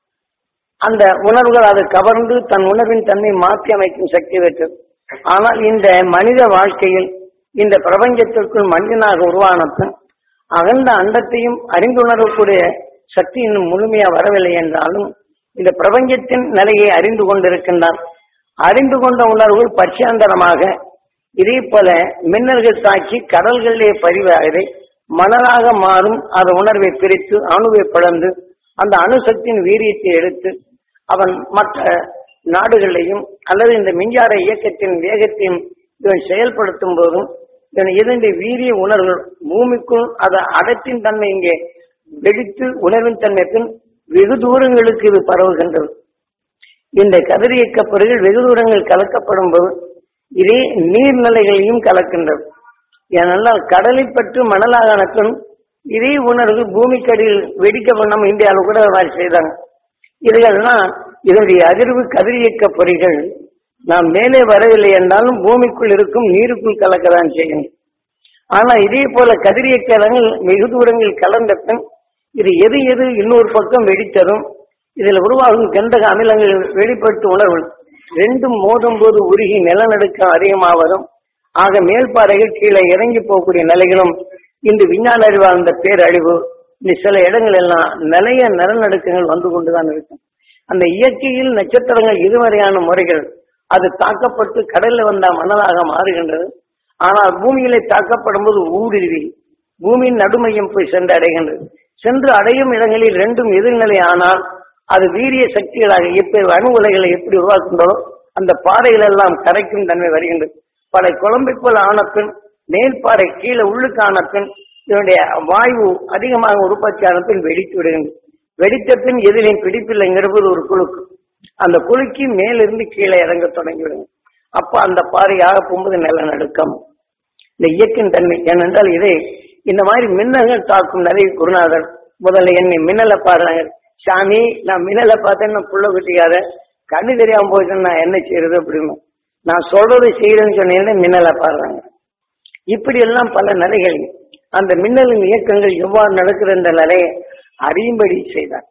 அந்த உணர்வுகள் அதை கவர்ந்து தன் உணர்வின் தன்மை மாற்றி அமைக்கும் சக்தி பெற்றது ஆனால் இந்த மனித வாழ்க்கையில் இந்த பிரபஞ்சத்திற்குள் மனிதனாக உருவான பின் அகண்ட அண்டத்தையும் அறிந்துணரக்கூடிய சக்தி இன்னும் முழுமையா வரவில்லை என்றாலும் இந்த பிரபஞ்சத்தின் நிலையை அறிந்து கொண்டிருக்கின்றான் அறிந்து கொண்ட உணர்வுகள் பட்சாந்தரமாக இதே போல மின்னல்கள் தாக்கி கடல்களிலே பதிவாகதை மணலாக மாறும் அந்த உணர்வை பிரித்து அணுவை பிளந்து அந்த அணுசக்தியின் வீரியத்தை எடுத்து அவன் மற்ற நாடுகளையும் அல்லது இந்த மின்சார இயக்கத்தின் வேகத்தையும் இவன் செயல்படுத்தும் போதும் இவன் இதனுடைய வீரிய உணர்வு பூமிக்குள் அதை அடத்தின் தன்மை இங்கே வெடித்து உணர்வின் தன்மை பின் வெகு தூரங்களுக்கு இது பரவுகின்றது இந்த கதிரியக்க பொருள்கள் வெகு தூரங்கள் கலக்கப்படும் போது இதே நீர்நிலைகளையும் கலக்கின்றது ஏனென்றால் கடலை பற்று மணலாக அனுப்பும் இதே உணர்வு பூமிக்கடியில் வெடிக்க நம்ம இந்தியாவில் கூட அது மாதிரி செய்தாங்க இதுகள்லாம் இதனுடைய அதிர்வு கதிரியக்க பொறிகள் நாம் மேலே வரவில்லை என்றாலும் பூமிக்குள் இருக்கும் நீருக்குள் கலக்கதான் செய்யும் ஆனா இதே போல கதிரியக்கங்கள் வெகு தூரங்கள் கலந்த பின் இது எது எது இன்னொரு பக்கம் வெடித்ததும் இதில் உருவாகும் கந்தக அமிலங்கள் வெளிப்பட்டு உணர்வு ரெண்டும் மோதும் போது உருகி நிலநடுக்கம் அதிகமாக வரும் ஆக மேல்பாறைகள் கீழே இறங்கி போகக்கூடிய நிலைகளும் இந்த விஞ்ஞான அறிவால் இந்த பேரழிவு இந்த சில இடங்கள் எல்லாம் நிலைய நிலநடுக்கங்கள் வந்து கொண்டுதான் இருக்கும் அந்த இயற்கையில் நட்சத்திரங்கள் இருவரையான முறைகள் அது தாக்கப்பட்டு கடல்ல வந்த மணலாக மாறுகின்றது ஆனால் பூமியிலே தாக்கப்படும் போது ஊடுருவி பூமியின் நடுமையம் போய் சென்று அடைகின்றது சென்று அடையும் இடங்களில் ரெண்டும் எதிர்நிலை ஆனால் அது வீரிய சக்திகளாக எப்படி அணு உலைகளை எப்படி உருவாக்குகின்றதோ அந்த பாறைகள் எல்லாம் கரைக்கும் தன்மை வருகின்றது பல குழம்பைப்போல் ஆன பின் மேல்பாறை கீழே உள்ளுக்கு ஆன பின் இதனுடைய வாயு அதிகமாக உற்பத்தி ஆன பின் வெடித்து விடுகின்றது வெடித்த பின் எதிலையும் பிடிப்பில்லைங்கிறது ஒரு குழுக்கு அந்த குலுக்கி மேலிருந்து கீழே இறங்க தொடங்கிவிடும் அப்ப அந்த பாறையாக போகும்போது நிலநடுக்கம் இந்த இயக்கின் தன்மை ஏனென்றால் இதை இந்த மாதிரி மின்னல்கள் தாக்கும் நிறைய குருநாதர் முதல்ல என்னை மின்னலை பாடுறாங்க சாமி நான் மின்னலை பார்த்தேன் நான் புள்ள குட்டிக்காத கண்ணு தெரியாம போயிட்டு நான் என்ன செய்யறது அப்படின்னு நான் சொல்றது செய்யறேன்னு சொன்னீங்கன்னா மின்னலை பாடுறாங்க இப்படி எல்லாம் பல நிலைகள் அந்த மின்னலின் இயக்கங்கள் எவ்வாறு நடக்குது என்ற நிலையை அறியும்படி செய்தார்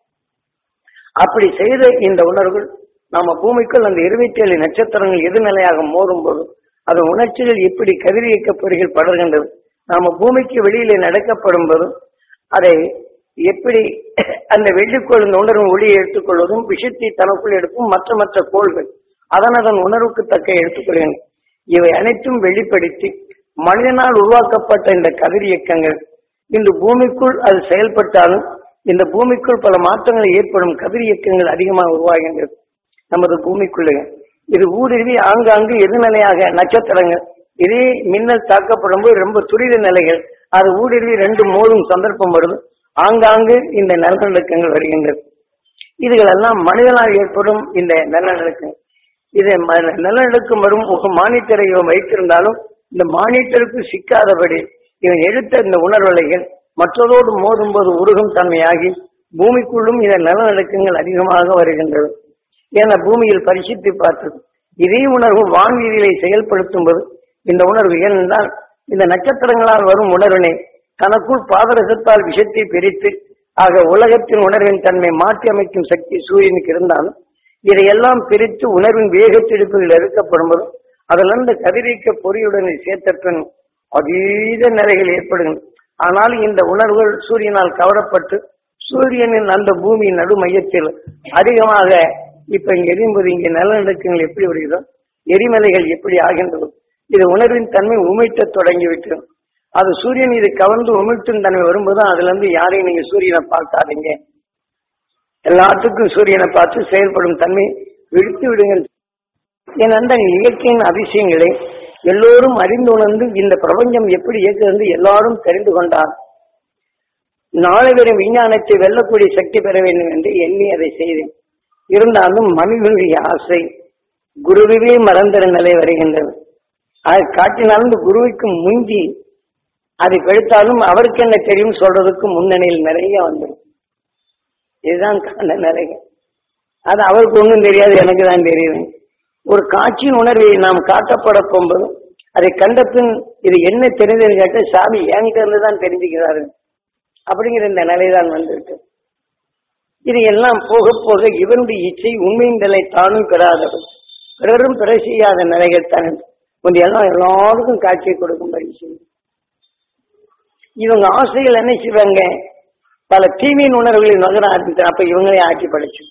அப்படி செய்த இந்த உணர்வுகள் நாம பூமிக்குள் அந்த இருபத்தி ஏழு நட்சத்திரங்கள் எதிர்நிலையாக மோதும் போது அது உணர்ச்சிகள் எப்படி கதிரியக்க பொறிகள் படர்கின்றது நாம பூமிக்கு வெளியிலே நடக்கப்படும் போது அதை எப்படி அந்த வெள்ளிக்கோள் இந்த உணர்வு ஒளியை எடுத்துக்கொள்வதும் விஷத்தை தனக்குள் எடுக்கும் மற்ற மற்ற கோள்கள் அதன் அதன் உணர்வுக்கு தக்க எடுத்துக்கொள்கின்றன இவை அனைத்தும் வெளிப்படுத்தி மனிதனால் உருவாக்கப்பட்ட இந்த கதிரியக்கங்கள் இந்த பூமிக்குள் அது செயல்பட்டாலும் இந்த பூமிக்குள் பல மாற்றங்கள் ஏற்படும் கதிரியக்கங்கள் அதிகமாக உருவாகின்றது நமது பூமிக்குள்ளே இது ஊடுருவி ஆங்காங்கு எதிர்நிலையாக நட்சத்திரங்கள் இதே மின்னல் தாக்கப்படும் போது ரொம்ப துரித நிலைகள் அது ஊடுருவி ரெண்டு மோதும் சந்தர்ப்பம் வருது ஆங்காங்கு இந்த நிலநடுக்கங்கள் வருகின்றது இதுகளெல்லாம் மனிதனால் ஏற்படும் இந்த நிலநடுக்கம் இது ம- நிலநடுக்கம் வரும் ஒரு மானிட்டரை இவன் வைத்திருந்தாலும் இந்த மானிட்டருக்கு சிக்காதபடி இவன் எடுத்த இந்த உணர்வலைகள் மற்றதோடு மோதும் போது உருகும் தன்மையாகி பூமிக்குள்ளும் இந்த நிலநடுக்கங்கள் அதிகமாக வருகின்றது என பூமியில் பரிசித்து பார்த்தது இதே உணர்வு வான்வீதிகளை செயல்படுத்தும் போது இந்த உணர்வு ஏனென்றால் இந்த நட்சத்திரங்களால் வரும் உணர்வினை தனக்குள் பாதரசத்தால் விஷத்தை பிரித்து ஆக உலகத்தின் உணர்வின் தன்மை மாற்றி அமைக்கும் சக்தி சூரியனுக்கு இருந்தாலும் இதையெல்லாம் பிரித்து உணர்வின் வேகத்தெடுப்புகள் எடுக்கப்படும் போது அதிலிருந்து கதிரியக்க பொறியுடன் சேர்த்தப்பின் அதீத நிலைகள் ஏற்படுகின்றன ஆனால் இந்த உணர்வுகள் சூரியனால் கவரப்பட்டு சூரியனின் அந்த பூமியின் நடு மையத்தில் அதிகமாக இப்ப இங்க எரியும்போது இங்க நிலநடுக்கங்கள் எப்படி வருகிறதோ எரிமலைகள் எப்படி ஆகின்றதோ இது உணர்வின் தன்மை உமிழ்த்த தொடங்கிவிட்டு அது சூரியன் இது கவர்ந்து உமிழ்த்தும் தன்மை வரும்போது அதுல இருந்து யாரையும் நீங்க சூரியனை பார்க்காதீங்க எல்லாத்துக்கும் சூரியனை பார்த்து செயல்படும் தன்மை விடுத்து விடுங்கள் என் அந்த இயற்கையின் அதிசயங்களை எல்லோரும் அறிந்து உணர்ந்து இந்த பிரபஞ்சம் எப்படி இயக்குகிறது எல்லாரும் தெரிந்து கொண்டார் நாளை வரும் விஞ்ஞானத்தை வெல்லக்கூடிய சக்தி பெற வேண்டும் என்று எண்ணி அதை செய்தேன் இருந்தாலும் மனிதனுடைய ஆசை குருவிவே மறந்துற நிலை வருகின்றது அதை காட்டினாலும் இந்த குருவுக்கு முந்தி அதை கழித்தாலும் அவருக்கு என்ன தெரியும் சொல்றதுக்கு முன்னணியில் நிறைய வந்துடும் இதுதான் அந்த நிறைய அது அவருக்கு ஒன்றும் தெரியாது எனக்கு தான் தெரியுது ஒரு காட்சியின் உணர்வை நாம் காட்டப்பட போகும்போது அதை கண்ட பின் இது என்ன தெரிந்ததுன்னு கேட்ட சாமி என்கிட்ட இருந்து தான் தெரிஞ்சுக்கிறாரு அப்படிங்கிற இந்த நிலைதான் வந்துருக்கு இது எல்லாம் போக போக இவனுடைய இச்சை உண்மையின் நிலை தானும் பெறாதவர் பிறரும் பிற செய்யாத நிலைகள் தான் கொஞ்சம் எல்லாம் எல்லாருக்கும் காட்சியை கொடுக்கும்படி செய்யும் இவங்க ஆசைகள் என்ன செய்வாங்க பல தீமையின் உணர்வுகளை நகர ஆரம்பித்தார் அப்ப இவங்களே ஆட்சி படைச்சு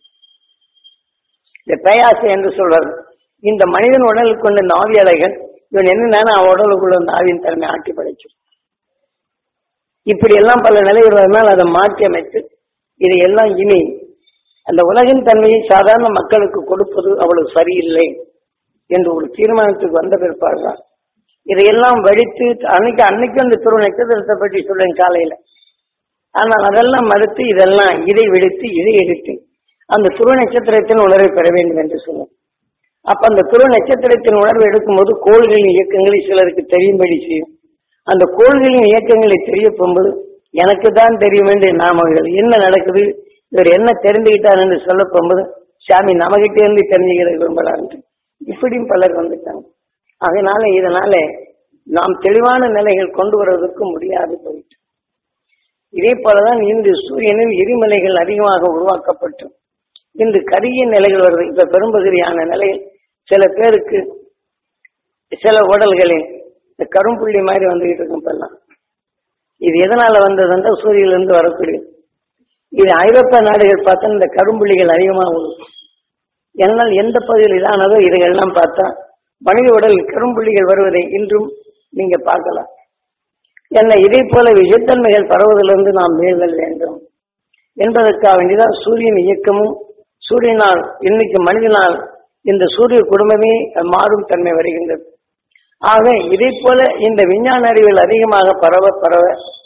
இந்த பேயாசை என்று சொல்வார் இந்த மனிதன் உடலுக்கு கொண்ட இந்த ஆவி அலைகள் இவன் என்னன்னா அவன் உடலுக்குள்ள இந்த ஆவியின் தன்மை ஆட்டி படைச்சு இப்படி எல்லாம் பல நிலைகள் வருவதனால் அதை மாற்றி அமைத்து இதையெல்லாம் இனி அந்த உலகின் தன்மையை சாதாரண மக்களுக்கு கொடுப்பது அவ்வளவு சரியில்லை என்று ஒரு தீர்மானத்துக்கு வந்த பிற்பாடுதான் இதையெல்லாம் வடித்து அன்னைக்கு அன்னைக்கு அந்த துருவ நட்சத்திரத்தை பற்றி சொல்றேன் காலையில ஆனால் அதெல்லாம் மறுத்து இதெல்லாம் இதை விடுத்து இதை எடுத்து அந்த துருவ நட்சத்திரத்தின் உணர்வை பெற வேண்டும் என்று சொன்னோம் அப்ப அந்த துருவ நட்சத்திரத்தின் உணர்வை எடுக்கும்போது கோள்களின் இயக்கங்களை சிலருக்கு தெரியும்படி செய்யும் அந்த கோள்களின் இயக்கங்களை தெரிய போகும்போது எனக்கு தான் தெரியும் என்று நாம் அவர்கள் என்ன நடக்குது இவர் என்ன தெரிந்துகிட்டார் என்று சொல்ல போகும்போது சாமி நமகிட்டே இருந்து தெரிஞ்சுக்கிற விரும்பலான்ட்டு இப்படியும் பலர் வந்துட்டாங்க அதனால இதனால நாம் தெளிவான நிலைகள் கொண்டு வருவதற்கு முடியாது போயிட்டு இதே போலதான் இன்று சூரியனில் எரிமலைகள் அதிகமாக உருவாக்கப்பட்டு இன்று கரிய நிலைகள் வருது இப்ப பெரும்பகுதியான நிலையில் சில பேருக்கு சில உடல்களில் இந்த கரும்புள்ளி மாதிரி வந்துகிட்டு இருக்கும் இப்பெல்லாம் இது எதனால வந்ததுன்னா சூரியனிலிருந்து வரக்கூடிய இது ஐரோப்பிய நாடுகள் பார்த்தா இந்த கரும்புள்ளிகள் அதிகமாக உள்ளது என்னால் எந்த பகுதியில் இதானதோ இதையெல்லாம் பார்த்தா மனித உடல் கரும்புள்ளிகள் வருவதை இன்றும் நீங்க பார்க்கலாம் என்ன இதே போல விஷத்தன்மைகள் பரவுவதிலிருந்து நாம் மீள்தல் வேண்டும் என்பதற்காக வேண்டிதான் சூரியன் இயக்கமும் சூரியனால் இன்னைக்கு மனிதனால் இந்த சூரிய குடும்பமே மாறும் தன்மை வருகின்றது ஆக இதே போல இந்த விஞ்ஞான அறிவியல் அதிகமாக பரவ பரவ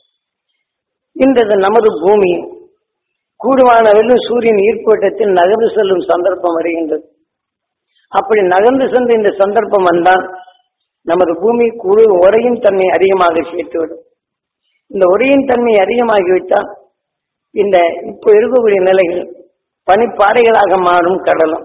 இந்த நமது பூமி கூடுமானவரையிலும் சூரியன் ஈர்ப்போட்டத்தில் நகர்ந்து செல்லும் சந்தர்ப்பம் வருகின்றது அப்படி நகர்ந்து சென்ற இந்த சந்தர்ப்பம் வந்தால் நமது பூமி குழு உரையின் தன்மை அதிகமாக சேர்த்துவிடும் இந்த உரையின் தன்மை அதிகமாகிவிட்டால் இந்த இப்போ இருக்கக்கூடிய நிலைகள் பனிப்பாறைகளாக மாறும் கடலும்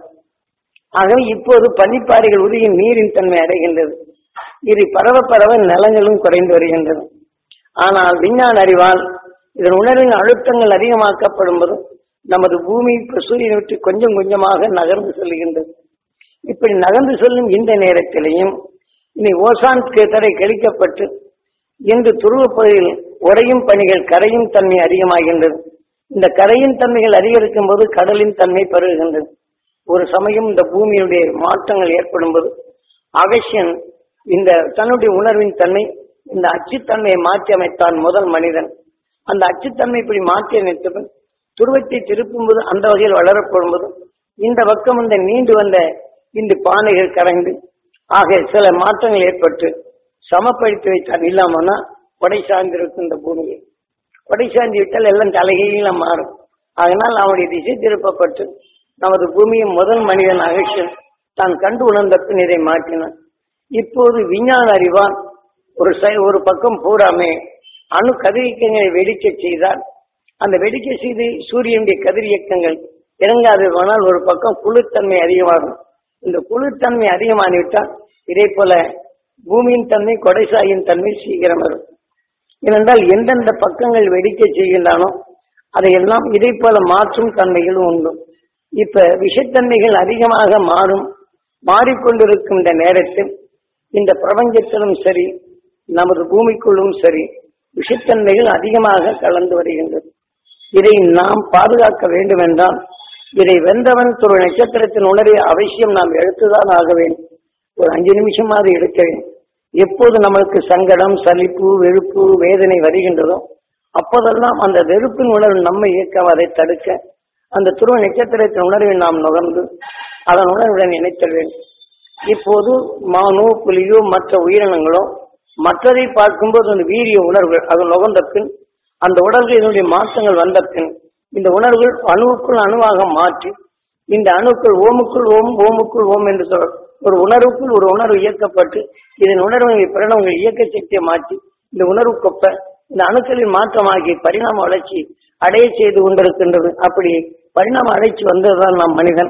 ஆகவே இப்போது பனிப்பாறைகள் உருகி நீரின் தன்மை அடைகின்றது இது பரவ பரவ நிலங்களும் குறைந்து வருகின்றது ஆனால் விஞ்ஞான அறிவால் இதன் உணர்வின் அழுத்தங்கள் அதிகமாக்கப்படும் போது நமது பூமி இப்ப சூரியனை விட்டு கொஞ்சம் கொஞ்சமாக நகர்ந்து செல்கின்றது இப்படி நகர்ந்து செல்லும் இந்த நேரத்திலையும் இனி ஓசான் தடை கழிக்கப்பட்டு இன்று துருவ பகுதியில் உறையும் பணிகள் கரையும் தன்மை அதிகமாகின்றது இந்த கரையின் தன்மைகள் அதிகரிக்கும் போது கடலின் தன்மை பெருகுகின்றது ஒரு சமயம் இந்த பூமியுடைய மாற்றங்கள் ஏற்படும் போது அகசியன் இந்த தன்னுடைய உணர்வின் தன்மை இந்த அச்சுத்தன்மையை மாற்றி அமைத்தான் முதல் மனிதன் அந்த அச்சுத்தன்மை இப்படி மாற்றி அமைத்தவன் துருவத்தை திருப்பும் போது அந்த வகையில் வளரப்படும் போது இந்த பக்கம் இந்த நீண்டு வந்த இந்த பானைகள் கரைந்து ஆக சில மாற்றங்கள் ஏற்பட்டு சமப்படுத்தி வைத்தான் இல்லாமன்னா கொடை சார்ந்திருக்கும் இந்த பூமியை கொடை சார்ந்து விட்டால் எல்லாம் தலைகீழ மாறும் அதனால் அவனுடைய திசை திருப்பப்பட்டு நமது பூமியை முதல் மனிதன் அகழ்ச்சியன் தான் கண்டு உணர்ந்த பின் இதை மாற்றினான் இப்போது விஞ்ஞான அறிவான் ஒரு சை- ஒரு பக்கம் பூராமே அணு கதிரியக்கங்களை வெடிக்க செய்தால் அந்த வெடிக்க செய்து சூரியனுடைய கதிரியக்கங்கள் இறங்காததானால் ஒரு பக்கம் குளிர்த்தன்மை அதிகமாகும் இந்த குளிர்த்தன்மை அதிகமாகிவிட்டால் இதே போல பூமியின் தன்மை கொடைசாயின் தன்மை சீக்கிரம் வரும் ஏனென்றால் எந்தெந்த பக்கங்கள் வெடிக்க செய்கின்றானோ அதையெல்லாம் இதை போல மாற்றும் தன்மைகளும் உண்டு இப்ப விஷத்தன்மைகள் அதிகமாக மாறும் மாறிக்கொண்டிருக்கும் இந்த நேரத்தில் இந்த பிரபஞ்சத்திலும் சரி நமது பூமிக்குள்ளும் சரி விஷத்தன்மைகள் அதிகமாக கலந்து வருகின்றது இதை நாம் பாதுகாக்க வேண்டும் என்றால் இதை வென்றவன் ஒரு நட்சத்திரத்தின் உணர்வை அவசியம் நாம் எடுத்துதான் ஆக வேண்டும் ஒரு அஞ்சு நிமிஷமாவது எடுக்க வேண்டும் எப்போது நம்மளுக்கு சங்கடம் சலிப்பு வெறுப்பு வேதனை வருகின்றதோ அப்போதெல்லாம் அந்த வெறுப்பின் உணர்வு நம்மை இயக்கம் அதை தடுக்க அந்த துருவ நட்சத்திரத்தின் உணர்வை நாம் நுகர்ந்து அதன் உணர்வுடன் இணைத்தல் வேண்டும் இப்போது மானோ புலியோ மற்ற உயிரினங்களோ மற்றதை பார்க்கும்போது அந்த வீரிய உணர்வு அது நுகர்ந்த பின் அந்த உடல்களினுடைய மாற்றங்கள் வந்த பின் இந்த உணர்வுகள் அணுவுக்குள் அணுவாக மாற்றி இந்த அணுக்கள் ஓமுக்குள் ஓம் ஓமுக்குள் ஓம் என்று சொல் ஒரு உணர்வுக்குள் ஒரு உணர்வு இயக்கப்பட்டு இதன் உணர்வுகளை பிரணவங்கள் இயக்க சக்தியை மாற்றி இந்த உணர்வுக்கொப்ப இந்த அணுக்களின் மாற்றமாகி பரிணாம வளர்ச்சி அடைய செய்து கொண்டிருக்கின்றது அப்படி பரிணாம வளர்ச்சி வந்ததுதான் நாம் மனிதன்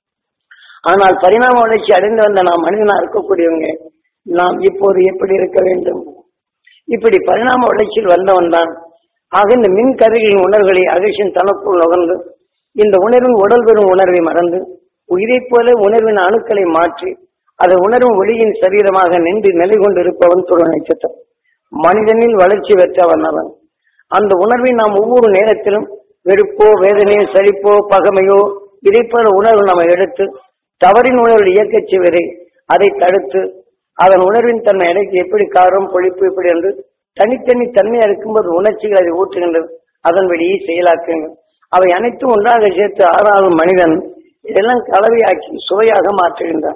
ஆனால் பரிணாம வளர்ச்சி அடைந்து வந்த நாம் மனிதனா இருக்கக்கூடியவங்க நாம் இப்போது எப்படி இருக்க வேண்டும் இப்படி பரிணாம வளர்ச்சியில் வந்தவன் தான் ஆக இந்த மின் கதிர்களின் உணர்வுகளை அகழ்ச்சியின் தனக்குள் நுகர்ந்து இந்த உணர்வின் உடல் பெறும் உணர்வை மறந்து உயிரைப் போல உணர்வின் அணுக்களை மாற்றி அதை உணர்வும் ஒளியின் சரீரமாக நின்று நிலை கொண்டிருப்பவன் துருவ நட்சத்திரம் மனிதனில் வளர்ச்சி பெற்றவன் அவன் அந்த உணர்வை நாம் ஒவ்வொரு நேரத்திலும் வெறுப்போ வேதனையோ சலிப்போ பகமையோ இதை போல உணர்வு நம்ம எடுத்து தவறின் உணர்வு இயக்கச் செய்வதை அதை தடுத்து அதன் உணர்வின் தன்னை அடைத்து எப்படி காரம் பொழிப்பு இப்படி என்று தனித்தனி தன்மையா இருக்கும்போது உணர்ச்சிகள் அதை ஊற்றுகின்றது அதன் வழியை செயலாக்குங்கள் அவை அனைத்தும் ஒன்றாக சேர்த்து ஆறாவது மனிதன் இதெல்லாம் கலவையாக்கி சுவையாக மாற்றுகின்றான்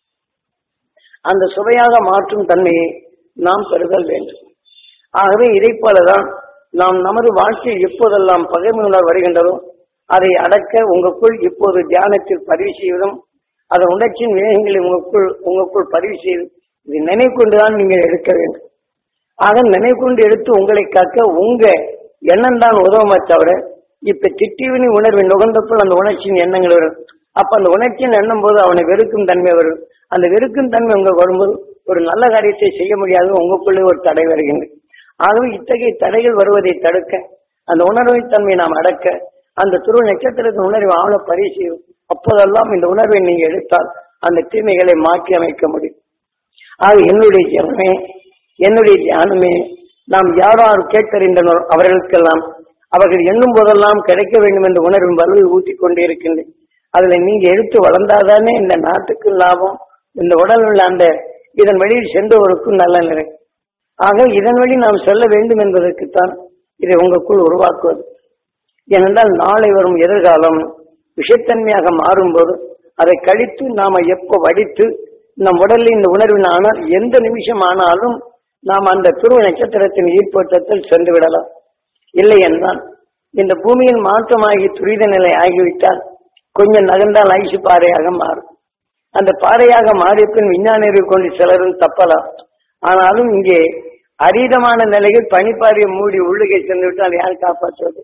அந்த சுவையாக மாற்றும் தன்மையை நாம் பெறுதல் வேண்டும் ஆகவே இதை போலதான் நாம் நமது வாழ்க்கையில் எப்போதெல்லாம் பகைமை உணர்வு வருகின்றதோ அதை அடக்க உங்களுக்குள் இப்போது தியானத்தில் பதிவு செய்வதும் அதன் உணர்ச்சியின் வேகங்களை உங்களுக்குள் உங்களுக்குள் பதிவு செய்து இது நினைவு கொண்டுதான் நீங்கள் எடுக்க வேண்டும் ஆக நினைவு கொண்டு எடுத்து உங்களை காக்க உங்க எண்ணம் தான் உதவுமே தவிர இப்ப திட்டிவினி உணர்வின் நுகர்ந்தപ്പോൾ அந்த உணர்ச்சியின் எண்ணங்கள் வரும் அப்ப அந்த உணர்ச்சியின் எண்ணம் போது அவனை வெறுக்கும் தன்மை வரும் அந்த வெறுக்கும் தன்மை உங்களுக்கு வரும்போது ஒரு நல்ல காரியத்தை செய்ய முடியாது உங்களுக்குள்ளே ஒரு தடை வருகின்றது ஆகவே இத்தகைய தடைகள் வருவதை தடுக்க அந்த உணர்வை தன்மை நாம் அடக்க அந்த துருவ நட்சத்திரத்தின் உணர்வை ஆழ பரிசீலும் அப்போதெல்லாம் இந்த உணர்வை நீங்க எடுத்தால் அந்த தீமைகளை மாற்றி அமைக்க முடியும் ஆக என்னுடைய ஜனமே என்னுடைய தியானமே நாம் யார் யார் கேட்டறிந்தனர் அவர்களுக்கெல்லாம் அவர்கள் எண்ணும் போதெல்லாம் கிடைக்க வேண்டும் என்ற உணர்வின் வலுவை ஊட்டிக் கொண்டே இருக்கின்றேன் அதுல நீங்க எடுத்து வளர்ந்தாதானே இந்த நாட்டுக்கு லாபம் இந்த உடல் உள்ள அந்த இதன் வழியில் சென்றவருக்கும் நல்ல நிலை ஆக இதன் வழி நாம் செல்ல வேண்டும் என்பதற்குத்தான் இதை உங்களுக்குள் உருவாக்குவது ஏனென்றால் நாளை வரும் எதிர்காலம் விஷத்தன்மையாக மாறும்போது அதை கழித்து நாம எப்ப வடித்து நம் உடலில் இந்த உணர்வின் ஆனால் எந்த நிமிஷம் ஆனாலும் நாம் அந்த துருவ நட்சத்திரத்தின் ஈர்ப்போட்டத்தில் சென்று விடலாம் இல்லை என்றால் இந்த பூமியின் மாற்றமாகி துரித நிலை ஆகிவிட்டால் கொஞ்சம் நகர்ந்தால் ஐசு பாறையாக மாறும் அந்த பாறையாக மாறிய பின் விஞ்ஞானிகள் கொண்டு சிலரும் தப்பலாம் ஆனாலும் இங்கே அரிதமான நிலையில் பனிப்பாறையை மூடி உள்ளுகை சென்று விட்டால் யார் காப்பாற்றுவது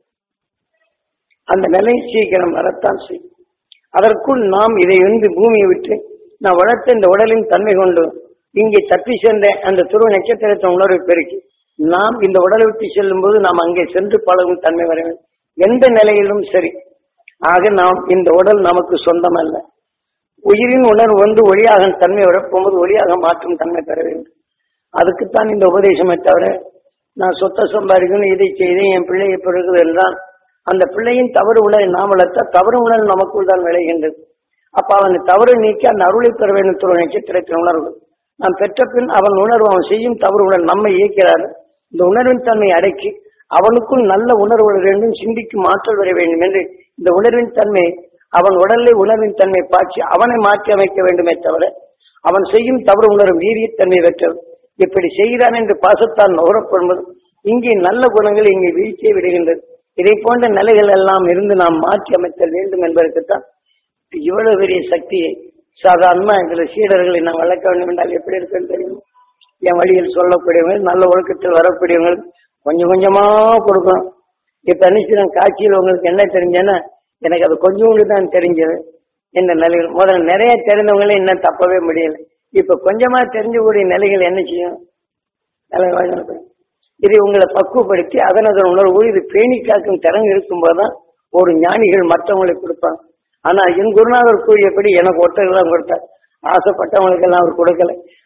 அந்த நிலை சீக்கிரம் வரத்தான் செய்யும் அதற்குள் நாம் இதை வந்து பூமியை விட்டு நான் வளர்த்த இந்த உடலின் தன்மை கொண்டு இங்கே தப்பி சென்ற அந்த துருவ நட்சத்திரத்தின் உணர்வை பெருக்கி நாம் இந்த உடலை விட்டு செல்லும் போது நாம் அங்கே சென்று பழகும் தன்மை வர வேண்டும் எந்த நிலையிலும் சரி ஆக நாம் இந்த உடல் நமக்கு சொந்தம் அல்ல உயிரின் உணர்வு வந்து ஒளியாக தன்மை வரப்போகும்போது ஒளியாக மாற்றும் தன்மை பெற வேண்டும் அதுக்குத்தான் இந்த உபதேசமே தவிர நான் சொத்தை சம்பாதிக்கணும் இதை செய்தேன் என் பிள்ளையை பிறகுது என்றால் அந்த பிள்ளையின் தவறு உணரை நாம் வளர்த்த தவறு உணர்வு நமக்குள் தான் விளைகின்றது அப்ப அவன் தவறு நீக்கி அந்த அருளை பெற வேண்டும் துறை நட்சத்திரத்தின் உணர்வு நாம் பெற்ற பின் அவன் உணர்வு அவன் செய்யும் தவறு உணர்வு நம்மை இயக்கிறார் இந்த உணர்வின் தன்மை அடக்கி அவனுக்குள் நல்ல உணர்வு வர வேண்டும் சிந்திக்கும் ஆற்றல் வர வேண்டும் என்று இந்த உணர்வின் தன்மை அவன் உடலை உணர்வின் தன்மை பாய்ச்சி அவனை மாற்றி அமைக்க வேண்டுமே தவிர அவன் செய்யும் தவறு உணரும் வீரியத்தன்மை பெற்றது இப்படி செய்கிறான் என்று பாசத்தால் நுகரப்படுவது இங்கே நல்ல குணங்கள் இங்கே வீழ்ச்சியை விடுகின்றது இதை போன்ற நிலைகள் எல்லாம் இருந்து நாம் மாற்றி அமைத்தல் வேண்டும் என்பதற்குத்தான் இவ்வளவு பெரிய சக்தியை சாதாரணமா எங்களை சீடர்களை நாம் வளர்க்க வேண்டும் என்றால் எப்படி இருக்குன்னு தெரியும் என் வழியில் சொல்லக்கூடியவங்க நல்ல ஒழுக்கத்தில் வரக்கூடியவங்க கொஞ்சம் கொஞ்சமா கொடுக்கணும் இப்ப அனுப்பிச்சு காட்சியில் உங்களுக்கு என்ன தெரிஞ்சேன்னா எனக்கு அது கொஞ்சோண்டு தான் தெரிஞ்சது இந்த நிலைகள் முதல்ல நிறைய தெரிந்தவங்களே இன்னும் தப்பவே முடியல இப்ப கொஞ்சமா தெரிஞ்சக்கூடிய நிலைகள் என்ன செய்யும் நிலைகள் இதை உங்களை பக்குவப்படுத்தி அதன் அதன் உணர்வு இது பேணி காக்கும் திறன் இருக்கும்போதுதான் ஒரு ஞானிகள் மற்றவங்களுக்கு கொடுப்பாங்க ஆனா என் குருநாதர் கூறியபடி எனக்கு ஒருத்தர் தான் கொடுத்தார் ஆசைப்பட்டவங்களுக்கு எல்லாம் அவர் கொடுக்கல